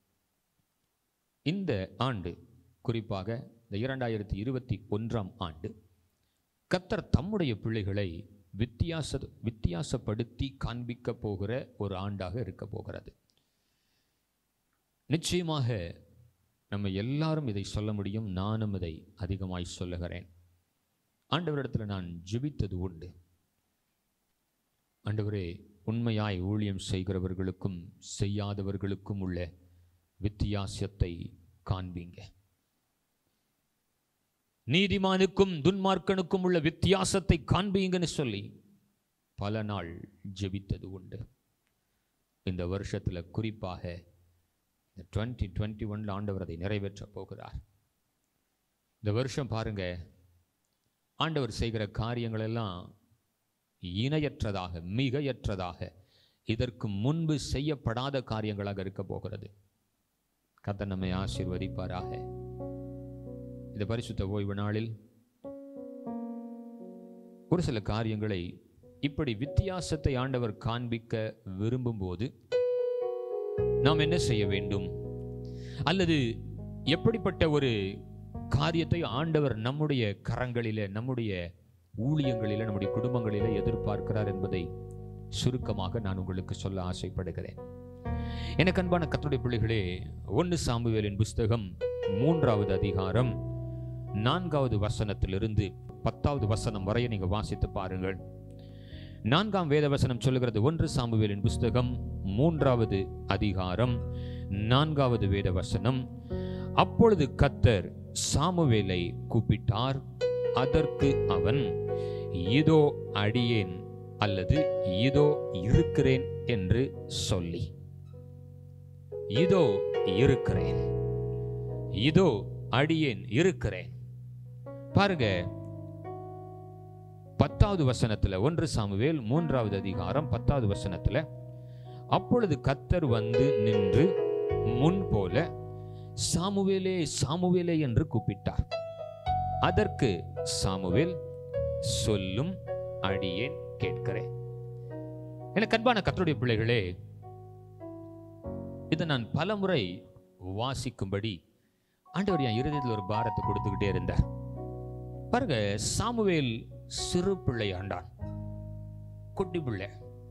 இந்த ஆண்டு குறிப்பாக இந்த இரண்டாயிரத்தி இருபத்தி ஒன்றாம் ஆண்டு கத்தர் தம்முடைய பிள்ளைகளை வித்தியாச வித்தியாசப்படுத்தி காண்பிக்க போகிற ஒரு ஆண்டாக இருக்க போகிறது நிச்சயமாக நம்ம எல்லாரும் இதை சொல்ல முடியும் நானும் இதை அதிகமாய் சொல்லுகிறேன் ஆண்டவரிடத்தில் நான் ஜெபித்தது உண்டு ஆண்டவரே உண்மையாய் ஊழியம் செய்கிறவர்களுக்கும் செய்யாதவர்களுக்கும் உள்ள வித்தியாசத்தை காண்பீங்க நீதிமானுக்கும் துன்மார்க்கனுக்கும் உள்ள வித்தியாசத்தை காண்பீங்கன்னு சொல்லி பல நாள் ஜெபித்தது உண்டு இந்த வருஷத்தில் குறிப்பாக இந்த டுவெண்ட்டி டுவெண்ட்டி ஒன்ல ஆண்டவர் அதை நிறைவேற்ற போகிறார் இந்த வருஷம் பாருங்க ஆண்டவர் செய்கிற காரியங்கள் எல்லாம் இணையற்றதாக மிகையற்றதாக இதற்கு முன்பு செய்யப்படாத காரியங்களாக இருக்க போகிறது கத்த நம்மை ஆசீர்வதிப்பாராக இந்த பரிசுத்த ஓய்வு நாளில் ஒரு சில காரியங்களை இப்படி வித்தியாசத்தை ஆண்டவர் காண்பிக்க விரும்பும்போது நாம் என்ன செய்ய வேண்டும் அல்லது எப்படிப்பட்ட ஒரு காரியத்தை ஆண்டவர் நம்முடைய கரங்களிலே நம்முடைய ஊழியங்களிலே நம்முடைய குடும்பங்களிலே எதிர்பார்க்கிறார் என்பதை சுருக்கமாக நான் உங்களுக்கு சொல்ல ஆசைப்படுகிறேன் எனக்கு அன்பான கத்துடைய பிள்ளைகளே ஒன்று சாமுவேலின் புஸ்தகம் மூன்றாவது அதிகாரம் நான்காவது வசனத்திலிருந்து பத்தாவது வசனம் வரைய நீங்க வாசித்து பாருங்கள் நான்காம் வேத வசனம் சொல்லுகிறது ஒன்று சாமுவேலின் புஸ்தகம் மூன்றாவது அதிகாரம் நான்காவது வேத வசனம் அப்பொழுது கத்தர் சாமுவேலை கூப்பிட்டார் அதற்கு அவன் இதோ அடியேன் அல்லது இதோ இருக்கிறேன் என்று சொல்லி இதோ இருக்கிறேன் இதோ அடியேன் இருக்கிறேன் பாருங்க பத்தாவது வசனத்துல ஒன்று சாமுவேல் மூன்றாவது அதிகாரம் பத்தாவது வசனத்துல அப்பொழுது கத்தர் வந்து நின்று முன் போல சாமுவேலே சாமுவேலே என்று கூப்பிட்டார் அதற்கு சாமுவேல் சொல்லும் அடியேன் கேட்கிறேன் எனக்கு அன்பான கத்தருடைய பிள்ளைகளே இதை நான் பலமுறை வாசிக்கும்படி ஆண்டவர் என் இருதயத்தில் ஒரு பாரத்தை கொடுத்துக்கிட்டே இருந்தார் பாருங்க சாமுவேல் சிறு பிள்ளை ஆண்டான் குட்டி பிள்ளை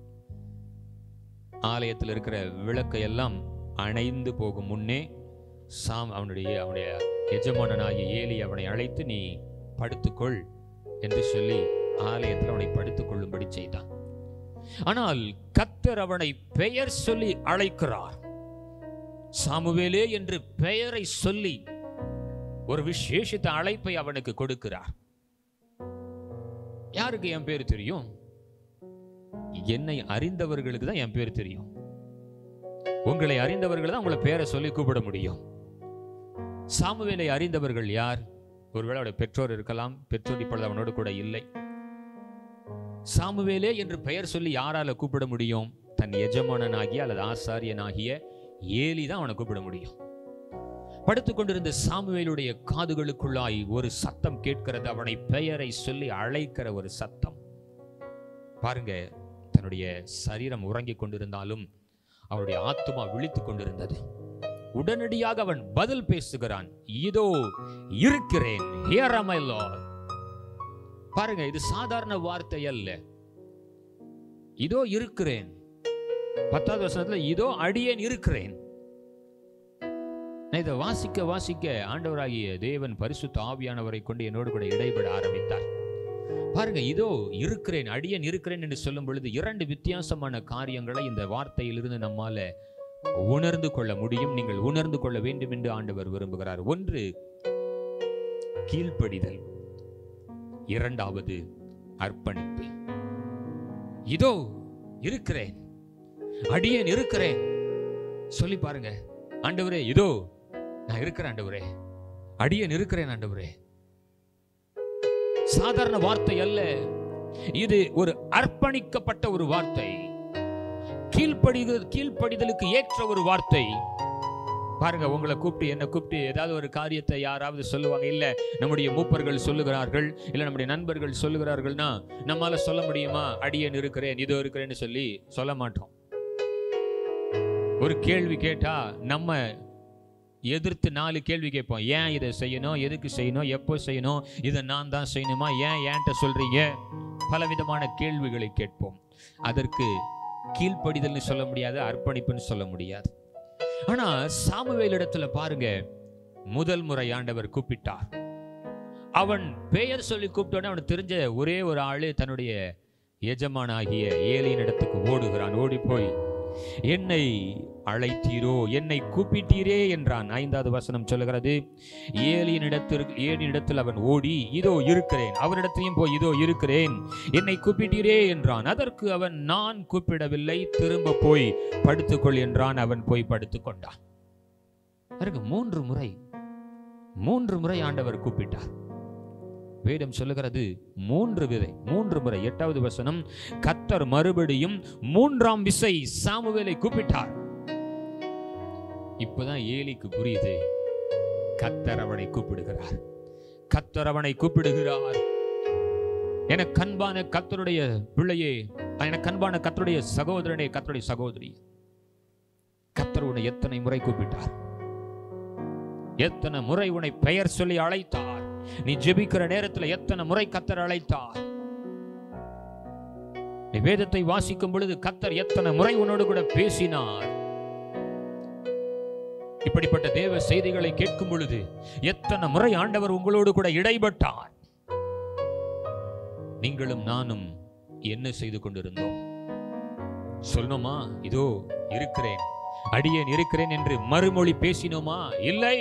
ஆலயத்தில் இருக்கிற விளக்கை எல்லாம் அணைந்து போகும் முன்னே சாம் அவனுடைய அவனுடைய எஜமானனாகிய ஏலி அவனை அழைத்து நீ படுத்துக்கொள் என்று சொல்லி ஆலயத்தில் அவனை படுத்துக் கொள்ளும்படி செய்தான் ஆனால் கத்தர் அவனை பெயர் சொல்லி அழைக்கிறார் சாமுவேலே என்று பெயரை சொல்லி ஒரு விசேஷித்த அழைப்பை அவனுக்கு கொடுக்கிறார் யாருக்கு என் பேர் தெரியும் என்னை அறிந்தவர்களுக்கு தான் என் பேர் தெரியும் உங்களை அறிந்தவர்கள் தான் உங்களை பேரை சொல்லி கூப்பிட முடியும் சாமுவேலை அறிந்தவர்கள் யார் ஒருவேளை அவருடைய பெற்றோர் இருக்கலாம் பெற்றோர் இப்பொழுது அவனோடு கூட இல்லை சாமுவேலே என்று பெயர் சொல்லி யாரால கூப்பிட முடியும் தன் எஜமானனாகிய அல்லது ஆசாரியனாகிய ஏலி தான் அவனை கூப்பிட முடியும் படுத்துக் கொண்டிருந்த சாமுவேலுடைய காதுகளுக்குள்ளாய் ஒரு சத்தம் கேட்கிறது அவனை பெயரை சொல்லி அழைக்கிற ஒரு சத்தம் பாருங்க தன்னுடைய சரீரம் உறங்கிக் கொண்டிருந்தாலும் அவருடைய ஆத்துமா விழித்துக் கொண்டிருந்தது உடனடியாக அவன் பதில் பேசுகிறான் இதோ இருக்கிறேன் Here am I, Lord. பாருங்க இது சாதாரண வார்த்தை அல்ல இதோ இருக்கிறேன் பத்தாவது வசனத்துல இதோ அடியேன் இருக்கிறேன் நான் இதை வாசிக்க வாசிக்க ஆண்டவராகிய தேவன் பரிசுத்த ஆவியானவரை கொண்டு என்னோடு கூட இடைபட ஆரம்பித்தார் பாருங்க இதோ இருக்கிறேன் அடியேன் இருக்கிறேன் என்று சொல்லும் பொழுது இரண்டு வித்தியாசமான காரியங்களை இந்த வார்த்தையிலிருந்து நம்மால உணர்ந்து கொள்ள முடியும் நீங்கள் உணர்ந்து கொள்ள வேண்டும் என்று ஆண்டவர் விரும்புகிறார் ஒன்று கீழ்ப்படிதல் இரண்டாவது அர்ப்பணிப்பு இதோ இருக்கிறேன் அடியேன் இருக்கிறேன் சொல்லி பாருங்க ஆண்டவரே இதோ நான் இருக்கிறேன் ஆண்டவரே அடியேன் இருக்கிறேன் ஆண்டவரே சாதாரண வார்த்தை அல்ல இது ஒரு அர்ப்பணிக்கப்பட்ட ஒரு வார்த்தை கீழ்ப்படிதல் கீழ்ப்படிதலுக்கு ஏற்ற ஒரு வார்த்தை பாருங்க உங்களை கூப்பிட்டு என்ன கூப்பிட்டு ஏதாவது ஒரு காரியத்தை யாராவது சொல்லுவாங்க இல்ல நம்முடைய மூப்பர்கள் சொல்லுகிறார்கள் இல்ல நம்முடைய நண்பர்கள் சொல்லுகிறார்கள்னா நம்மால சொல்ல முடியுமா அடியேன் இருக்கிறேன் இதோ இருக்கிறேன்னு சொல்லி சொல்ல மாட்டோம் ஒரு கேள்வி கேட்டா நம்ம எதிர்த்து நாலு கேள்வி கேட்போம் ஏன் இதை செய்யணும் எதுக்கு செய்யணும் எப்போ செய்யணும் இதை நான் தான் செய்யணுமா ஏன் ஏன்ட்ட சொல்றீங்க பலவிதமான கேள்விகளை கேட்போம் அதற்கு கீழ்ப்படிதல்னு சொல்ல முடியாது அர்ப்பணிப்புன்னு சொல்ல முடியாது ஆனா சாமுவேல் இடத்துல பாருங்க முதல் முறை ஆண்டவர் கூப்பிட்டார் அவன் பெயர் சொல்லி கூப்பிட்டோன்னே அவனுக்கு தெரிஞ்ச ஒரே ஒரு ஆளு தன்னுடைய எஜமானாகிய ஏலியின் இடத்துக்கு ஓடுகிறான் ஓடி போய் என்னை அழைத்தீரோ என்னை கூப்பிட்டீரே என்றான் ஐந்தாவது வசனம் சொல்லுகிறது ஏலியின் இடத்திற்கு ஏலியின் இடத்தில் அவன் ஓடி இதோ இருக்கிறேன் அவனிடத்தையும் போய் இதோ இருக்கிறேன் என்னை கூப்பிட்டீரே என்றான் அதற்கு அவன் நான் கூப்பிடவில்லை திரும்ப போய் படுத்துக்கொள் என்றான் அவன் போய் படுத்துக் கொண்டான் பாருங்க மூன்று முறை மூன்று முறை ஆண்டவர் கூப்பிட்டார் வேதம் சொல்லுகிறது மூன்று விதை மூன்று முறை எட்டாவது வசனம் கத்தர் மறுபடியும் மூன்றாம் விசை சாமுவேலை கூப்பிட்டார் இப்பதான் ஏலிக்கு புரியுது கத்தர் அவனை கூப்பிடுகிறார் கத்தர் அவனை கூப்பிடுகிறார் என கண்பான கத்தருடைய பிள்ளையே என கண்பான கத்தருடைய சகோதரனே கத்தருடைய சகோதரி கத்தர் உன்னை எத்தனை முறை கூப்பிட்டார் எத்தனை முறை உன்னை பெயர் சொல்லி அழைத்தார் நீ ஜெபிக்கிற நேரத்தில் எத்தனை முறை கத்தர் அழைத்தார் நீ வேதத்தை வாசிக்கும் பொழுது கத்தர் எத்தனை முறை உன்னோடு கூட பேசினார் இப்படிப்பட்ட தேவ செய்திகளை கேட்கும் பொழுது எத்தனை முறை ஆண்டவர் உங்களோடு கூட இடைப்பட்டார் நீங்களும் நானும் என்ன செய்து கொண்டிருந்தோம் சொன்னோமா இதோ இருக்கிறேன் அடியேன் இருக்கிறேன் என்று மறுமொழி பேசினோமா இல்லை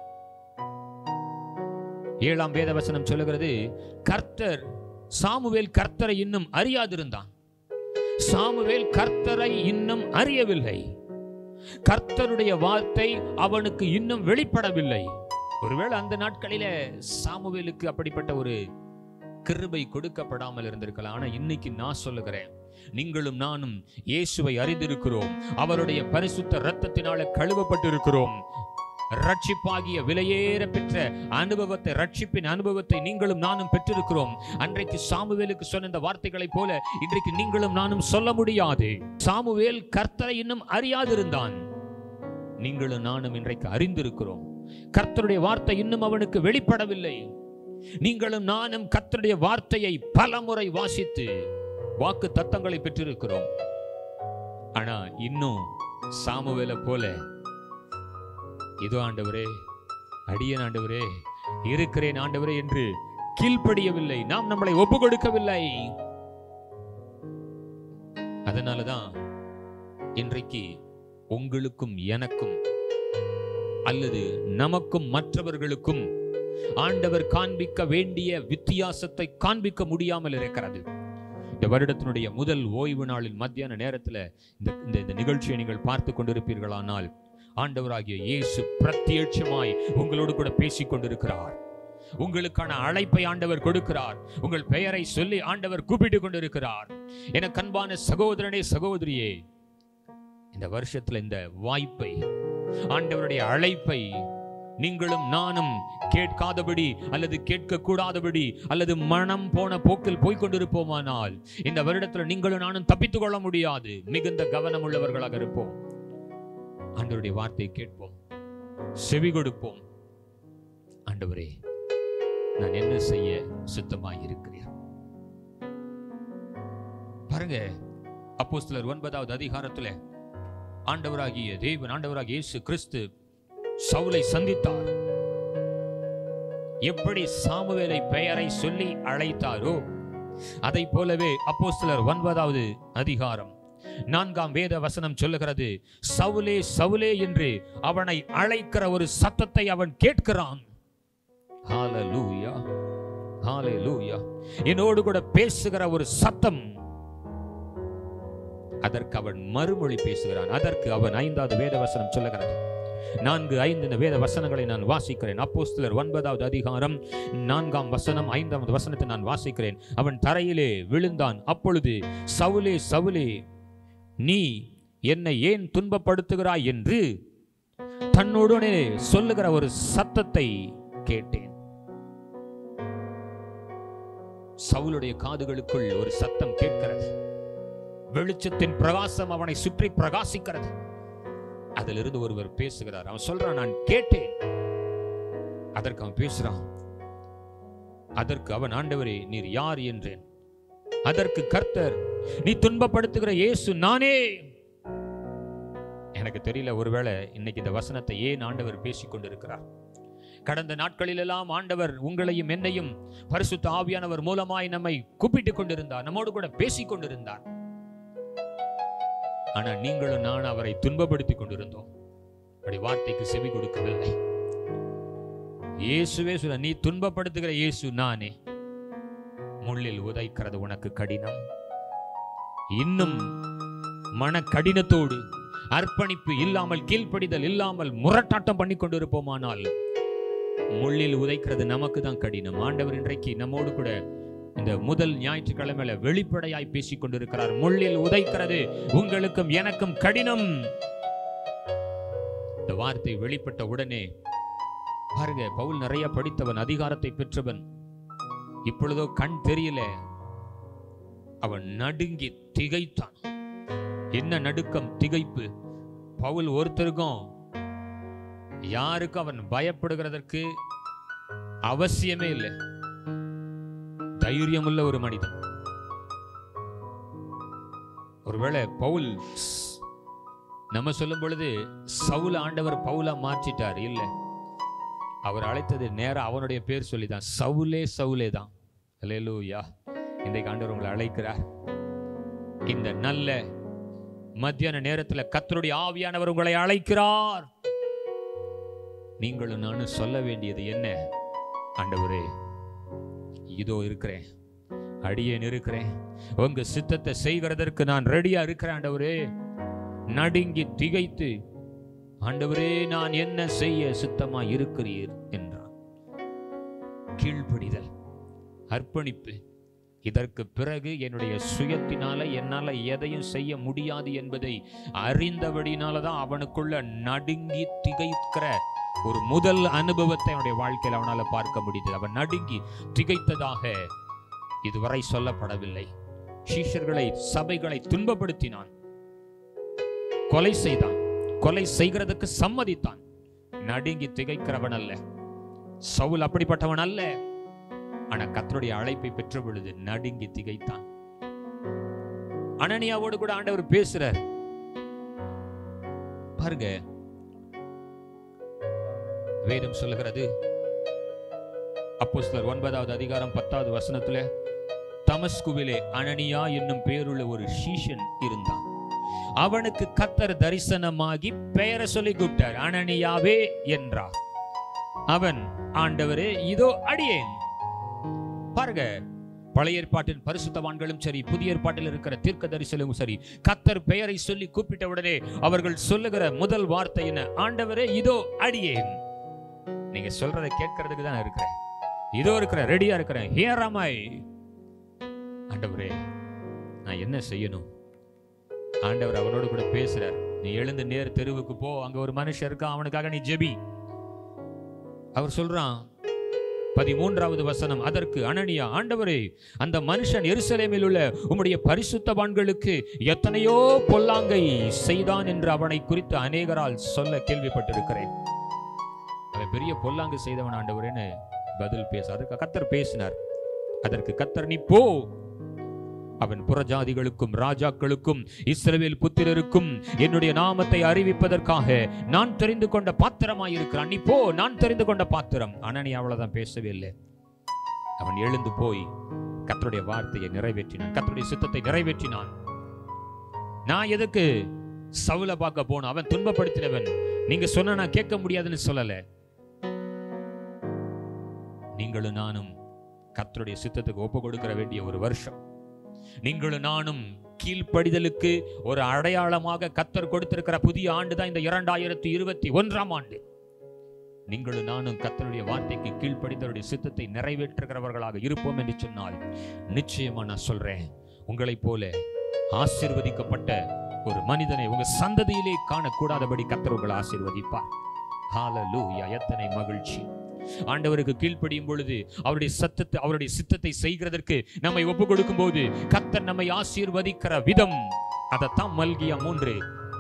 ஏழாம் வேதவசனம் சொல்லுகிறது கர்த்தர் சாமுவேல் கர்த்தரை இன்னும் அறியாதிருந்தான் சாமுவேல் கர்த்தரை இன்னும் அறியவில்லை கர்த்தருடைய வார்த்தை அவனுக்கு இன்னும் வெளிப்படவில்லை ஒருவேளை அந்த நாட்களில சாமுவேலுக்கு அப்படிப்பட்ட ஒரு கிருபை கொடுக்கப்படாமல் இருந்திருக்கலாம் ஆனா இன்னைக்கு நான் சொல்லுகிறேன் நீங்களும் நானும் இயேசுவை அறிந்திருக்கிறோம் அவருடைய பரிசுத்த இரத்தத்தினால கழுவப்பட்டிருக்கிறோம் ரட்சிப்பாகிய விலையேற பெற்ற அனுபவத்தை ரட்சிப்பின் அனுபவத்தை நீங்களும் நானும் பெற்றிருக்கிறோம் அன்றைக்கு சாமுவேலுக்கு சொன்ன இந்த வார்த்தைகளைப் போல இன்றைக்கு நீங்களும் நானும் சொல்ல முடியாது சாமுவேல் கர்த்தரை இன்னும் அறியாதிருந்தான் நீங்களும் நானும் இன்றைக்கு அறிந்திருக்கிறோம் கர்த்தருடைய வார்த்தை இன்னும் அவனுக்கு வெளிப்படவில்லை நீங்களும் நானும் கர்த்தருடைய வார்த்தையை பலமுறை வாசித்து வாக்கு தத்தங்களை பெற்றிருக்கிறோம் ஆனா இன்னும் சாமுவேலை போல இதோ ஆண்டவரே அடியேன் ஆண்டவரே இருக்கிறேன் ஆண்டவரே என்று கீழ்ப்படியவில்லை நாம் நம்மளை ஒப்பு கொடுக்கவில்லை அதனாலதான் இன்றைக்கு உங்களுக்கும் எனக்கும் அல்லது நமக்கும் மற்றவர்களுக்கும் ஆண்டவர் காண்பிக்க வேண்டிய வித்தியாசத்தை காண்பிக்க முடியாமல் இருக்கிறது இந்த வருடத்தினுடைய முதல் ஓய்வு நாளில் மத்தியான நேரத்தில் இந்த இந்த இந்த நிகழ்ச்சியை நீங்கள் பார்த்து கொண்டிருப்பீர்களானால் ஆண்டவராகிய இயேசு பிரத்யட்சமாய் உங்களோடு கூட பேசிக் கொண்டிருக்கிறார் உங்களுக்கான அழைப்பை ஆண்டவர் கொடுக்கிறார் உங்கள் பெயரை சொல்லி ஆண்டவர் கூப்பிட்டு கொண்டிருக்கிறார் என கண்பான சகோதரனே சகோதரியே இந்த வருஷத்துல இந்த வாய்ப்பை ஆண்டவருடைய அழைப்பை நீங்களும் நானும் கேட்காதபடி அல்லது கேட்க கூடாதபடி அல்லது மனம் போன போக்கில் போய்க்கொண்டிருப்போமானால் இந்த வருடத்துல நீங்களும் நானும் தப்பித்துக் கொள்ள முடியாது மிகுந்த கவனம் உள்ளவர்களாக இருப்போம் ஆண்டவருடைய வார்த்தையை கேட்போம் செவி கொடுப்போம் ஆண்டவரே நான் என்ன செய்ய சுத்தமாய் இருக்கிறேன் பாருங்க அப்போஸ்தலர் ஒன்பதாவது அதிகாரத்துல ஆண்டவராகிய தேவன் ஆண்டவராகிய இயேசு கிறிஸ்து சவுலை சந்தித்தார் எப்படி சாமுவேலை பெயரை சொல்லி அழைத்தாரோ அதை போலவே அப்போஸ்தலர் ஒன்பதாவது அதிகாரம் நான்காம் வேத வசனம் சொல்லுகிறது சவுலே சவுலே என்று அவனை அழைக்கிற ஒரு சத்தத்தை அவன் கேட்கிறான் ஹalleluya ஹalleluya என்னோடு கூட பேசுகிற ஒரு சத்தம் அதற்கு அவன் மறுமொழி பேசுகிறான் அதற்கு அவன் ஐந்தாவது வேத வசனம் சொல்லுகிறது நான்கு ஐந்து இந்த வேத வசனங்களை நான் வாசிக்கிறேன் அப்போஸ்தலர் ஒன்பதாவது அதிகாரம் நான்காம் வசனம் ஐந்தாவது வசனத்தை நான் வாசிக்கிறேன் அவன் தரையிலே விழுந்தான் அப்பொழுது சவுலே சவுலே நீ என்னை ஏன் துன்பப்படுத்துகிறாய் என்று தன்னுடனே சொல்லுகிற ஒரு சத்தத்தை கேட்டேன் சவுலுடைய காதுகளுக்குள் ஒரு சத்தம் கேட்கிறது வெளிச்சத்தின் பிரகாசம் அவனை சுற்றி பிரகாசிக்கிறது அதிலிருந்து ஒருவர் பேசுகிறார் அவன் சொல்றான் நான் கேட்டேன் அதற்கு அவன் பேசுறான் அதற்கு அவன் ஆண்டவரே நீர் யார் என்றேன் அதற்கு கர்த்தர் நீ துன்பப்படுத்துகிற இயேசு நானே எனக்கு தெரியல ஒருவேளை இன்னைக்கு இந்த வசனத்தை ஏன் ஆண்டவர் பேசிக் கொண்டிருக்கிறார் கடந்த நாட்களிலெல்லாம் ஆண்டவர் உங்களையும் என்னையும் பரிசுத்த ஆவியானவர் மூலமாய் நம்மை கூப்பிட்டுக் கொண்டிருந்தார் நம்மோடு கூட பேசிக் கொண்டிருந்தார் ஆனா நீங்களும் நான் அவரை துன்பப்படுத்திக் கொண்டிருந்தோம் அப்படி வார்த்தைக்கு செவி கொடுக்கவில்லை இயேசுவே சொல்ல நீ துன்பப்படுத்துகிற இயேசு நானே முள்ளில் உதைக்கிறது உனக்கு கடினம் இன்னும் மன கடினத்தோடு அர்ப்பணிப்பு இல்லாமல் கீழ்ப்படிதல் இல்லாமல் முரட்டாட்டம் பண்ணி கொண்டிருப்போமானால் முள்ளில் உதைக்கிறது நமக்கு தான் கடினம் ஆண்டவர் இன்றைக்கு நம்மோடு கூட இந்த முதல் ஞாயிற்றுக்கிழமையில வெளிப்படையாய் பேசிக் கொண்டிருக்கிறார் முள்ளில் உதைக்கிறது உங்களுக்கும் எனக்கும் கடினம் இந்த வார்த்தை வெளிப்பட்ட உடனே பாருங்க பவுல் நிறைய படித்தவன் அதிகாரத்தை பெற்றவன் இப்பொழுதோ கண் தெரியல அவன் நடுங்கி திகைத்தான் என்ன நடுக்கம் திகைப்பு பவுல் ஒருத்தருக்கும் யாருக்கும் அவன் பயப்படுகிறதற்கு அவசியமே இல்லை தைரியமுள்ள ஒரு மனிதன் ஒருவேளை பவுல் ஸ்- நம்ம சொல்லும் பொழுது சவுல் ஆண்டவர் பவுலா மாற்றிட்டார் இல்ல அவர் அழைத்தது நேரா அவனுடைய பேர் சொல்லிதான் சவுலே சவுலே தான் அல்லேலூயா இன்றைக்கு ஆண்டவர் உங்களை அழைக்கிறார் இந்த நல்ல மத்தியான நேரத்துல கர்த்தருடைய ஆவியானவர் உங்களை அழைக்கிறார் நீங்களும் நானும் சொல்ல வேண்டியது என்ன ஆண்டவரே இதோ இருக்கிறேன் அடியேன் இருக்கிறேன் உங்க சித்தத்தை செய்கிறதற்கு நான் ரெடியா இருக்கிறேன் ஆண்டவரே நடுங்கி திகைத்து ஆண்டவரே நான் என்ன செய்ய சித்தமா இருக்கிறீர் என்றான் கீழ்ப்படிதல் அர்ப்பணிப்பு இதற்கு பிறகு என்னுடைய சுயத்தினால என்னால எதையும் செய்ய முடியாது என்பதை அறிந்தபடினால தான் அவனுக்குள்ள நடுங்கி திகைக்கிற ஒரு முதல் அனுபவத்தை அவனுடைய வாழ்க்கையில் அவனால பார்க்க முடிந்தது அவன் நடுங்கி திகைத்ததாக இதுவரை சொல்லப்படவில்லை சீஷர்களை சபைகளை துன்பப்படுத்தினான் கொலை செய்தான் கொலை செய்கிறதுக்கு சம்மதித்தான் நடுங்கி திகைக்கிறவன் அல்ல சவுல் அப்படிப்பட்டவன் அல்ல ஆனா கர்த்தருடைய அழைப்பை பெற்ற பொழுது நடுங்கி திகைத்தான் அனனியாவோடு கூட ஆண்டவர் பேசுறார் பாருங்க வேதம் சொல்லுகிறது அப்போஸ்தலர் ஒன்பதாவது அதிகாரம் பத்தாவது வசனத்துல தமஸ்குவிலே அனனியா என்னும் பேருள்ள ஒரு சீஷன் இருந்தான் அவனுக்கு கத்தர் தரிசனமாகி பெயரை சொல்லி கூப்பிட்டார் அனனியாவே என்றார் அவன் ஆண்டவரே இதோ அடியேன் பாருங்க பழைய ஏற்பாட்டின் பரிசுத்தவான்களும் சரி புதிய ஏற்பாட்டில் இருக்கிற தீர்க்க தரிசனமும் சரி கத்தர் பெயரை சொல்லி கூப்பிட்ட உடனே அவர்கள் சொல்லுகிற முதல் வார்த்தை என்ன ஆண்டவரே இதோ அடியேன் நீங்க சொல்றதை கேட்கறதுக்கு தான் இருக்கிறேன் இதோ இருக்கிறேன் ரெடியா இருக்கிறேன் ஹியர் am I ஆண்டவரே நான் என்ன செய்யணும் ஆண்டவர் அவனோடு கூட பேசுறார் நீ எழுந்து நேர் தெருவுக்கு போ அங்க ஒரு மனுஷன் இருக்கான் அவனுக்காக நீ ஜெபி அவர் சொல்றான் பதிமூன்றாவது வசனம் அதற்கு அனனியா ஆண்டவரே அந்த மனுஷன் எருசலேமில் உள்ள உம்முடைய பரிசுத்தவான்களுக்கு எத்தனையோ பொல்லாங்கை செய்தான் என்று அவனை குறித்து அநேகரால் சொல்ல கேள்விப்பட்டிருக்கிறேன் அவன் பெரிய பொல்லாங்கு செய்தவன் ஆண்டவரேன்னு பதில் பேச அதற்கு கத்தர் பேசினார் அதற்கு கத்தர் நீ போ அவன் புறஜாதிகளுக்கும் ராஜாக்களுக்கும் இஸ்ரவேல் புத்திரருக்கும் என்னுடைய நாமத்தை அறிவிப்பதற்காக நான் தெரிந்து கொண்ட பாத்திரமாய் இருக்கிறான் நீ போ நான் தெரிந்து கொண்ட பாத்திரம் ஆனா நீ அவ்வளவுதான் பேசவே இல்லை அவன் எழுந்து போய் கர்த்தருடைய வார்த்தையை நிறைவேற்றினான் கர்த்தருடைய சித்தத்தை நிறைவேற்றினான் நான் எதுக்கு சவுல பார்க்க போனோம் அவன் துன்பப்படுத்தினவன் நீங்க சொன்ன நான் கேட்க முடியாதுன்னு சொல்லல நீங்களும் நானும் கர்த்தருடைய சித்தத்துக்கு ஒப்பு கொடுக்கிற வேண்டிய ஒரு வருஷம் நீங்களும் நானும் கீழ்ப்படிதலுக்கு ஒரு அடையாளமாக கத்தர் கொடுத்திருக்கிற புதிய ஆண்டு தான் இந்த இரண்டாயிரத்தி இருபத்தி ஒன்றாம் ஆண்டு நீங்களும் நானும் கத்தருடைய வார்த்தைக்கு கீழ்ப்படிந்தவருடைய சித்தத்தை நிறைவேற்றுகிறவர்களாக இருப்போம் என்று சொன்னால் நிச்சயமா நான் சொல்றேன் உங்களைப் போல ஆசீர்வதிக்கப்பட்ட ஒரு மனிதனை உங்க சந்ததியிலே காணக்கூடாதபடி கத்தர் உங்களை ஆசீர்வதிப்பார் ஹalleluya எத்தனை மகிழ்ச்சி ஆண்டவருக்கு கீழ்ப்படியும் பொழுது அவருடைய சத்தத்தை அவருடைய சித்தத்தை செய்கிறதற்கு நம்மை ஒப்பு கொடுக்கும் போது கத்தர் நம்மை ஆசீர்வதிக்கிற விதம் அதைத்தான் மல்கியா மூன்று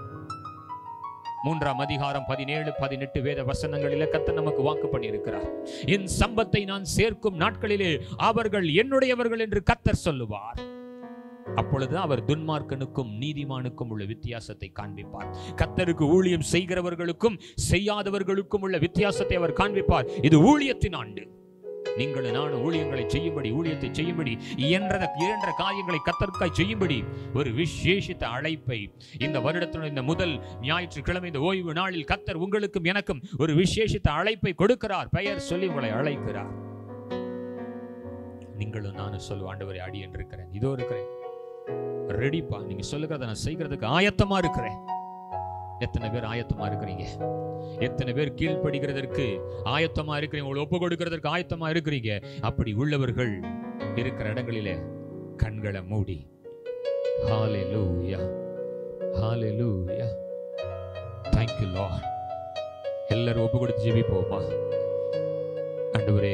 மூன்றாம் அதிகாரம் பதினேழு பதினெட்டு வேத வசனங்களில கத்தர் நமக்கு வாக்கு பண்ணியிருக்கிறார் என் சம்பத்தை நான் சேர்க்கும் நாட்களிலே அவர்கள் என்னுடையவர்கள் என்று கத்தர் சொல்லுவார் அப்பொழுது அவர் துன்மார்க்கனுக்கும் நீதிமானுக்கும் உள்ள வித்தியாசத்தை காண்பிப்பார் கத்தருக்கு ஊழியம் செய்கிறவர்களுக்கும் செய்யாதவர்களுக்கும் உள்ள வித்தியாசத்தை அவர் காண்பிப்பார் இது ஊழியத்தின் ஆண்டு நீங்களும் நானும் ஊழியங்களை செய்யும்படி ஊழியத்தை செய்யும்படி இயன்ற இயன்ற காரியங்களை கத்தற்காய் செய்யும்படி ஒரு விசேஷித்த அழைப்பை இந்த வருடத்தினுடைய இந்த முதல் ஞாயிற்றுக்கிழமை இந்த ஓய்வு நாளில் கத்தர் உங்களுக்கும் எனக்கும் ஒரு விசேஷித்த அழைப்பை கொடுக்கிறார் பெயர் சொல்லி உங்களை அழைக்கிறார் நீங்களும் நானும் சொல்லுவோம் ஆண்டவரை அடி என்று இருக்கிறேன் இதோ இருக்கிறேன் ரெடிப்பா நீங்க சொல்லுகிறத நான் செய்கிறதுக்கு ஆயத்தமா இருக்கிறேன் எத்தனை பேர் ஆயத்தமா இருக்கிறீங்க எத்தனை பேர் கீழ்ப்படிகிறதற்கு ஆயத்தமா இருக்கிறீங்க உங்களை ஒப்பு கொடுக்கிறதற்கு ஆயத்தமா இருக்கிறீங்க அப்படி உள்ளவர்கள் இருக்கிற இடங்களிலே கண்களை மூடி ஹalleluya ஹalleluya thank you lord எல்லாரும் ஒப்பு கொடுத்து ஜெபிப்போமா ஆண்டவரே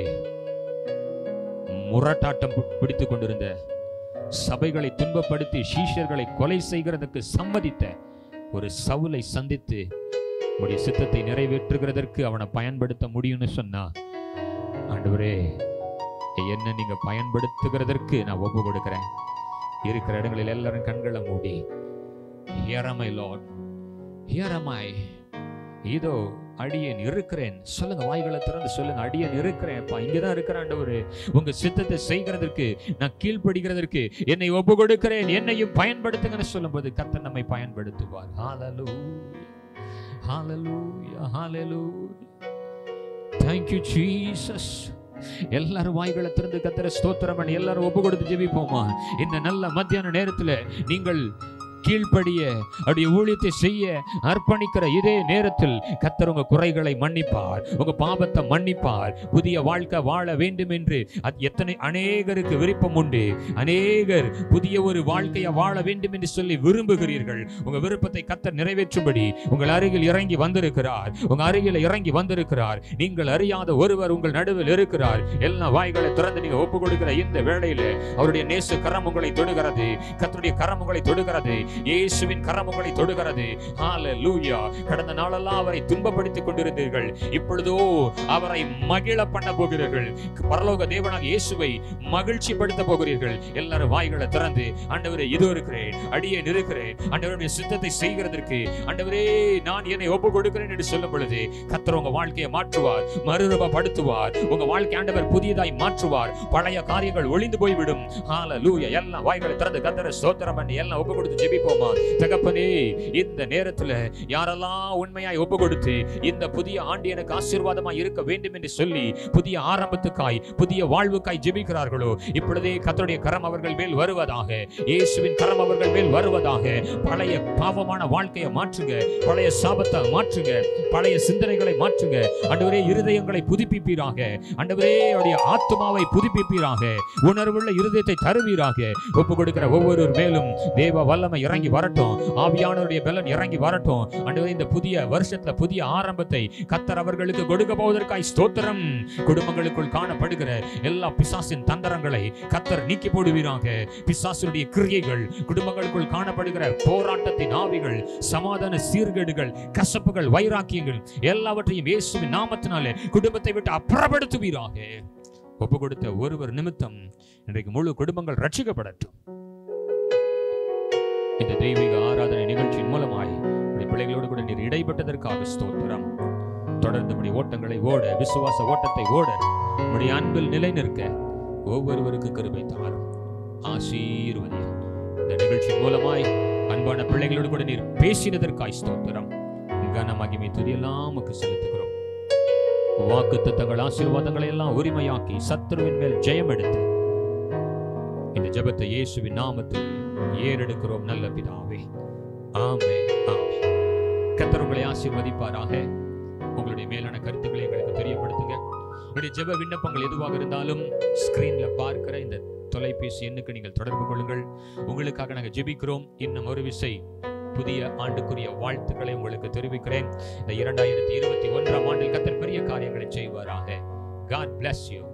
முரட்டாட்டம் பி- பிடித்துக் கொண்டிருந்த சபைகளை துன்பப்படுத்தி சீஷர்களை கொலை செய்கிறதுக்கு சம்மதித்த ஒரு சவுலை சந்தித்து உடைய சித்தத்தை நிறைவேற்றுகிறதற்கு அவனை பயன்படுத்த முடியும்னு சொன்னா ஆண்டவரே என்ன நீங்க பயன்படுத்துகிறதற்கு நான் ஒப்பு கொடுக்கிறேன் இருக்கிற இடங்களில் எல்லாரும் கண்களை மூடி ஹியரமை லார்ட் ஹியரமாய் இதோ அடியேன் இருக்கிறேன் சொல்லுங்க வாய்களை திறந்து சொல்லுங்க அடியேன் இருக்கிறேன்ப்பா இங்கதான் இருக்கிற ஆண்டவரே உங்க சித்தத்தை செய்கிறதற்கு நான் கீழ்ப்படுகிறதற்கு என்னை ஒப்பு கொடுக்கிறேன் என்னையும் பயன்படுத்துங்கன்னு சொல்லும்போது கர்த்தர் நம்மை பயன்படுத்துவார் ஹalleluya ஹalleluya ஹalleluya thank you jesus எல்லாரும் வாய்களை திறந்து கத்தர ஸ்தோத்திரம் பண்ணி எல்லாரும் ஒப்பு கொடுத்து ஜெபிப்போமா இந்த நல்ல மத்தியான நேரத்துல நீங்கள் கீழ்ப்படிய அவருடைய ஊழியத்தை செய்ய அர்ப்பணிக்கிற இதே நேரத்தில் கத்தர் உங்க குறைகளை மன்னிப்பார் உங்க பாவத்தை மன்னிப்பார் புதிய வாழ்க்கை வாழ வேண்டும் என்று அது எத்தனை அநேகருக்கு விருப்பம் உண்டு அநேகர் புதிய ஒரு வாழ்க்கையை வாழ வேண்டும் என்று சொல்லி விரும்புகிறீர்கள் உங்க விருப்பத்தை கத்தர் நிறைவேற்றும்படி உங்கள் அருகில் இறங்கி வந்திருக்கிறார் உங்க அருகில் இறங்கி வந்திருக்கிறார் நீங்கள் அறியாத ஒருவர் உங்கள் நடுவில் இருக்கிறார் எல்லா வாய்களை திறந்து நீங்க ஒப்பு கொடுக்கிற இந்த வேளையில அவருடைய நேச கரம் உங்களை தொடுகிறது கர்த்தருடைய கரம் உங்களை தொடுகிறது இயேசுவின் கரம் உங்களை தொடுகிறது ஹalleluya கடந்த நாளெல்லாம் அவரை துன்பப்படுத்திக் கொண்டிருந்தீர்கள் இப்பொழுதோ அவரை மகிழ பண்ண போகிறீர்கள் பரலோக தேவனாக இயேசுவை மகிழ்ச்சி படுத்த போகிறீர்கள் எல்லாரும் வாய்களை திறந்து ஆண்டவரே இதோ இருக்கிறேன் அடியே இருக்கிறேன் ஆண்டவருடைய சித்தத்தை செய்கிறதற்கு ஆண்டவரே நான் என்னை ஒப்பு கொடுக்கிறேன் என்று சொல்லும் பொழுது கர்த்தர் உங்க வாழ்க்கையை மாற்றுவார் மறுரூபப்படுத்துவார் உங்க வாழ்க்கை ஆண்டவர் புதியதாய் மாற்றுவார் பழைய காரியங்கள் ஒளிந்து போய்விடும் ஹalleluya எல்லாம் வாய்களை திறந்து கர்த்தரை ஸ்தோத்திரம் பண்ணி எல்லாம் ஒப்பு கொடுத்து ஜெபிப்போமா தகப்பனே இந்த நேரத்துல யாரெல்லாம் உண்மையாய் ஒப்பு கொடுத்து இந்த புதிய ஆண்டு எனக்கு ஆசீர்வாதமாய் இருக்க வேண்டும் என்று சொல்லி புதிய ஆரம்பத்துக்காய் புதிய வாழ்வுக்காய் ஜெபிக்கிறார்களோ இப்பொழுதே கர்த்தருடைய கரம் அவர்கள் மேல் வருவதாக இயேசுவின் கரம் அவர்கள் மேல் வருவதாக பழைய பாவமான வாழ்க்கையை மாற்றுங்க பழைய சாபத்தை மாற்றுங்க பழைய சிந்தனைகளை மாற்றுங்க ஆண்டவரே இருதயங்களை புதுப்பிப்பீராக ஆண்டவரே அவருடைய ஆத்மாவை புதுப்பிப்பீராக உணர்வுள்ள இருதயத்தை தருவீராக ஒப்பு கொடுக்கிற ஒவ்வொரு மேலும் தேவ வல்லமை இறங்கி வரட்டும் ஆவியானவருடைய பலன் இறங்கி வரட்டும் ஆண்டவரே இந்த புதிய வருஷத்துல புதிய ஆரம்பத்தை கத்தர் அவர்களுக்கு கொடுக்க போவதற்காய் ஸ்தோத்திரம் குடும்பங்களுக்குள் காணப்படுகிற எல்லா பிசாசின் தந்திரங்களை கத்தர் நீக்கி போடுவீராக பிசாசுடைய கிரியைகள் குடும்பங்களுக்குள் காணப்படுகிற போராட்டத்தின் ஆவிகள் சமாதான சீர்கேடுகள் கசப்புகள் வைராக்கியங்கள் எல்லாவற்றையும் இயேசுவின் நாமத்தினாலே குடும்பத்தை விட்டு அப்புறப்படுத்துவீராக ஒப்பு கொடுத்த ஒருவர் நிமித்தம் இன்றைக்கு முழு குடும்பங்கள் ரட்சிக்கப்படட்டும் இந்த தெய்வீக ஆராதனை நிகழ்ச்சியின் மூலமாய் உடைய பிள்ளைகளோடு கூட நீர் இடைப்பட்டதற்காக ஸ்தோத்திரம் தொடர்ந்து உடைய ஓட்டங்களை ஓட விசுவாச ஓட்டத்தை ஓட உடைய அன்பில் நிலை நிற்க ஒவ்வொருவருக்கும் கிருபை தாரும் ஆசீர்வதியும் இந்த நிகழ்ச்சியின் மூலமாய் அன்பான பிள்ளைகளோடு கூட நீர் பேசினதற்காய் ஸ்தோத்திரம் கன மகிமை துதியெல்லாம் உமக்கு செலுத்துகிறோம் வாக்கு தத்தங்கள் ஆசீர்வாதங்களை எல்லாம் உரிமையாக்கி சத்ருவின் மேல் ஜெயம் எடுத்து இந்த ஜெபத்தை இயேசுவின் நாமத்தில் ஏறெடுக்கிறோம் நல்ல பிதாவே ஆமே ஆமே கர்த்தர் உங்களை ஆசீர்வதிப்பாராக உங்களுடைய மேலான கருத்துக்களை எங்களுக்கு தெரியப்படுத்துங்க உங்களுடைய ஜெப விண்ணப்பங்கள் எதுவாக இருந்தாலும் ஸ்கிரீன்ல பார்க்கிற இந்த தொலைபேசி எண்ணுக்கு நீங்கள் தொடர்பு கொள்ளுங்கள் உங்களுக்காக நாங்கள் ஜெபிக்கிறோம் இன்னும் ஒரு விசை புதிய ஆண்டுக்குரிய வாழ்த்துக்களை உங்களுக்கு தெரிவிக்கிறேன் இந்த இரண்டாயிரத்தி இருபத்தி ஒன்றாம் ஆண்டில் கத்தர் பெரிய காரியங்களை செய்வாராக God bless you